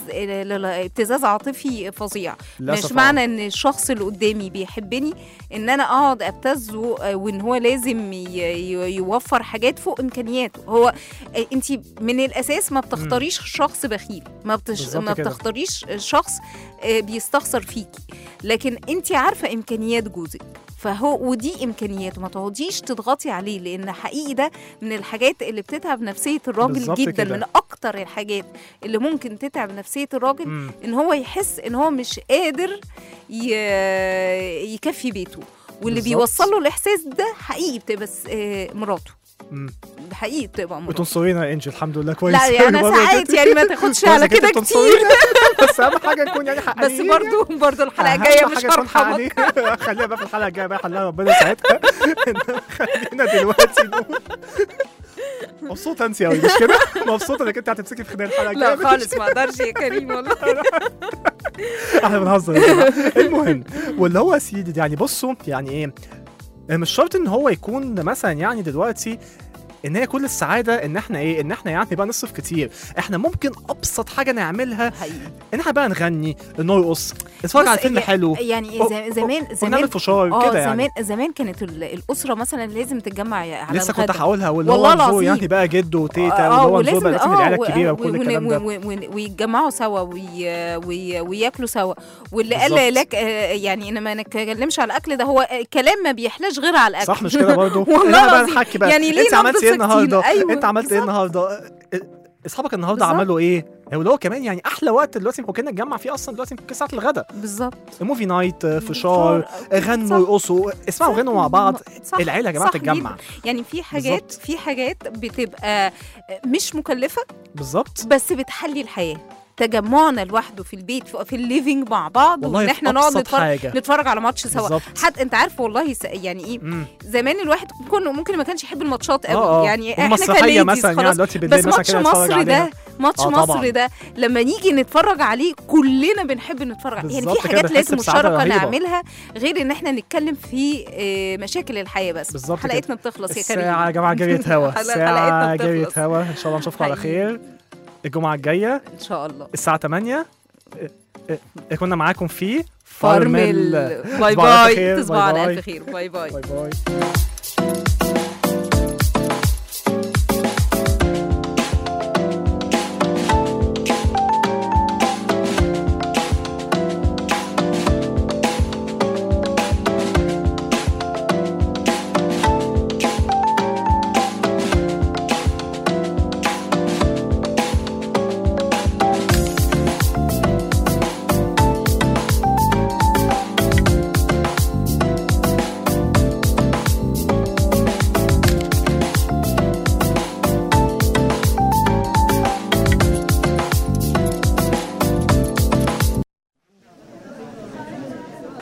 Speaker 3: ابتزاز عاطفي فظيع
Speaker 2: للأسف
Speaker 3: مش
Speaker 2: آه.
Speaker 3: معنى ان الشخص اللي قدامي بيحبني ان انا اقعد ابتزه آه، وان هو لازم ي- ي- يوفر حاجات فوق امكانياته هو انت من الاساس ما بتختاريش شخص بخيل ما بتش
Speaker 2: بالظبط
Speaker 3: ما
Speaker 2: كده.
Speaker 3: بتختاريش شخص آه، بيستخسر فيكي لكن انت عارفه امكانيات جوزك فهو ودي امكانياته ما تقعديش تضغطي عليه لان حقيقي ده من الحاجات اللي بتتعب نفسيه الراجل
Speaker 2: بالظبط
Speaker 3: جدا
Speaker 2: كده.
Speaker 3: من اكتر الحاجات اللي ممكن تتعب نفسيه الراجل
Speaker 2: مم.
Speaker 3: ان هو يحس ان هو مش قادر ي- يكفي بيته واللي
Speaker 2: بالظبط.
Speaker 3: بيوصل له الاحساس ده حقيقي بتبقى س- آه، مراته
Speaker 2: مم.
Speaker 3: حقيقي بتبقى مراته
Speaker 2: وتنصرينا يا انجي الحمد لله كويس
Speaker 3: لا يعني انا
Speaker 2: برضه
Speaker 3: ساعات
Speaker 2: كده.
Speaker 3: يعني ما تاخدش
Speaker 2: كويس
Speaker 3: على
Speaker 2: إنك أنت
Speaker 3: كده
Speaker 2: بتنصرينا.
Speaker 3: كتير
Speaker 2: بس اهم حاجه نكون يعني
Speaker 3: بس
Speaker 2: حقانيين
Speaker 3: برضو برضو الحلقه
Speaker 2: أهم
Speaker 3: الجايه مش
Speaker 2: حاجة نكون
Speaker 3: هرحمك
Speaker 2: حقانيين. خلينا بقى في الحلقه الجايه بقى حلها ربنا ساعتها خلينا دلوقتي نقول مبسوطه انت قوي مش كده؟ مبسوطه انك انت هتمسكي في خلال الحلقه الجايه
Speaker 3: لا خالص ما اقدرش يا كريم والله
Speaker 2: احنا بنهزر يا جماعة. المهم واللي هو يا سيدي يعني بصوا يعني ايه مش شرط ان هو يكون مثلا يعني دلوقتي ان هي كل السعاده ان احنا ايه ان احنا يعني بقى نصرف كتير احنا ممكن ابسط حاجه نعملها
Speaker 3: حقيقي
Speaker 2: ان احنا بقى نغني نرقص نتفرج على
Speaker 3: بص،
Speaker 2: فيلم
Speaker 3: يا-
Speaker 2: حلو
Speaker 3: يعني
Speaker 2: أو-
Speaker 3: زي- زمان
Speaker 2: أو
Speaker 3: زمان
Speaker 2: نعمل فشار
Speaker 3: اه
Speaker 2: كده يعني
Speaker 3: زمان زمان كانت ال- الاسره مثلا لازم تتجمع على
Speaker 2: لسه كنت
Speaker 3: الغدا.
Speaker 2: هقولها واللي
Speaker 3: والله
Speaker 2: هو نزور
Speaker 3: العظيم.
Speaker 2: يعني بقى جد وتيتا
Speaker 3: آه،
Speaker 2: واللي هو
Speaker 3: ولازم-
Speaker 2: نزور بقى لازم
Speaker 3: آه،
Speaker 2: العيله
Speaker 3: و-
Speaker 2: الكبيره
Speaker 3: و-
Speaker 2: وكل
Speaker 3: ون-
Speaker 2: الكلام ده
Speaker 3: ون- ون- ويتجمعوا سوا وي وي وياكلوا سوا واللي قال
Speaker 2: بالظبط.
Speaker 3: لك آه، يعني انا ما نتكلمش على الاكل ده هو آه، كلام ما بيحلاش غير على الاكل
Speaker 2: صح مش كده برضه
Speaker 3: والله
Speaker 2: إنما بقى
Speaker 3: العظيم.
Speaker 2: نحكي بقى
Speaker 3: يعني ليه
Speaker 2: انت عملت
Speaker 3: نفضل
Speaker 2: ايه
Speaker 3: ساكتين؟
Speaker 2: النهارده
Speaker 3: أيوة،
Speaker 2: انت عملت ايه
Speaker 3: بالظبط.
Speaker 2: النهارده اصحابك النهارده
Speaker 3: بالظبط.
Speaker 2: عملوا ايه هو اللي هو كمان يعني احلى وقت دلوقتي ممكن نتجمع فيه اصلا دلوقتي ممكن ساعه الغداء
Speaker 3: بالظبط
Speaker 2: موفي نايت فشار غنوا
Speaker 3: صح.
Speaker 2: يرقصوا اسمعوا غنوا مع بعض
Speaker 3: صح،
Speaker 2: العيله يا جماعه
Speaker 3: صح
Speaker 2: تتجمع
Speaker 3: جداً. يعني في حاجات
Speaker 2: بالظبط.
Speaker 3: في حاجات بتبقى مش مكلفه
Speaker 2: بالظبط
Speaker 3: بس بتحلي الحياه تجمعنا لوحده في البيت في في الليفينج مع بعض
Speaker 2: والله
Speaker 3: وان
Speaker 2: في
Speaker 3: احنا نقعد
Speaker 2: أبسط
Speaker 3: نتفرج
Speaker 2: حاجة.
Speaker 3: نتفرج على ماتش سوا
Speaker 2: بالظبط.
Speaker 3: حتى انت عارف والله س- يعني ايه
Speaker 2: مم.
Speaker 3: زمان الواحد كن ممكن ما كانش يحب الماتشات قوي
Speaker 2: اه اه
Speaker 3: يعني احنا
Speaker 2: والمسرحية
Speaker 3: كليديز
Speaker 2: مثلا يعني
Speaker 3: خلاص
Speaker 2: دلوقتي بالليل
Speaker 3: بس
Speaker 2: مثلا
Speaker 3: ماتش
Speaker 2: كده نتفرج
Speaker 3: مصر
Speaker 2: عليها.
Speaker 3: ده ماتش
Speaker 2: آه
Speaker 3: مصر
Speaker 2: طبعاً.
Speaker 3: ده لما نيجي نتفرج عليه كلنا بنحب نتفرج عليه يعني
Speaker 2: بالظبط
Speaker 3: في
Speaker 2: كده،
Speaker 3: حاجات
Speaker 2: بنحس
Speaker 3: لازم
Speaker 2: بسعادة
Speaker 3: مشتركه
Speaker 2: رهيبة.
Speaker 3: نعملها غير ان احنا نتكلم في آه، مشاكل الحياه بس
Speaker 2: بالظبط كده.
Speaker 3: حلقتنا بتخلص يا كريم
Speaker 2: الساعة يا جماعة جريت هوا
Speaker 3: حلقة-
Speaker 2: الساعة
Speaker 3: حلقتنا
Speaker 2: جريت
Speaker 3: بتخلص.
Speaker 2: هوا إن شاء الله نشوفكم على
Speaker 3: حقيقي.
Speaker 2: خير الجمعة الجاية
Speaker 3: ان شاء الله
Speaker 2: الساعة 8 إيه- إيه، كنا معاكم في
Speaker 3: فارمل باي
Speaker 2: تصبحوا على
Speaker 3: باي
Speaker 2: خير.
Speaker 3: تصبحوا على
Speaker 2: باي
Speaker 3: الف خير باي باي
Speaker 2: باي باي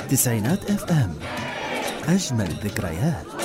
Speaker 1: تسعينات اف ام أجمل ذكريات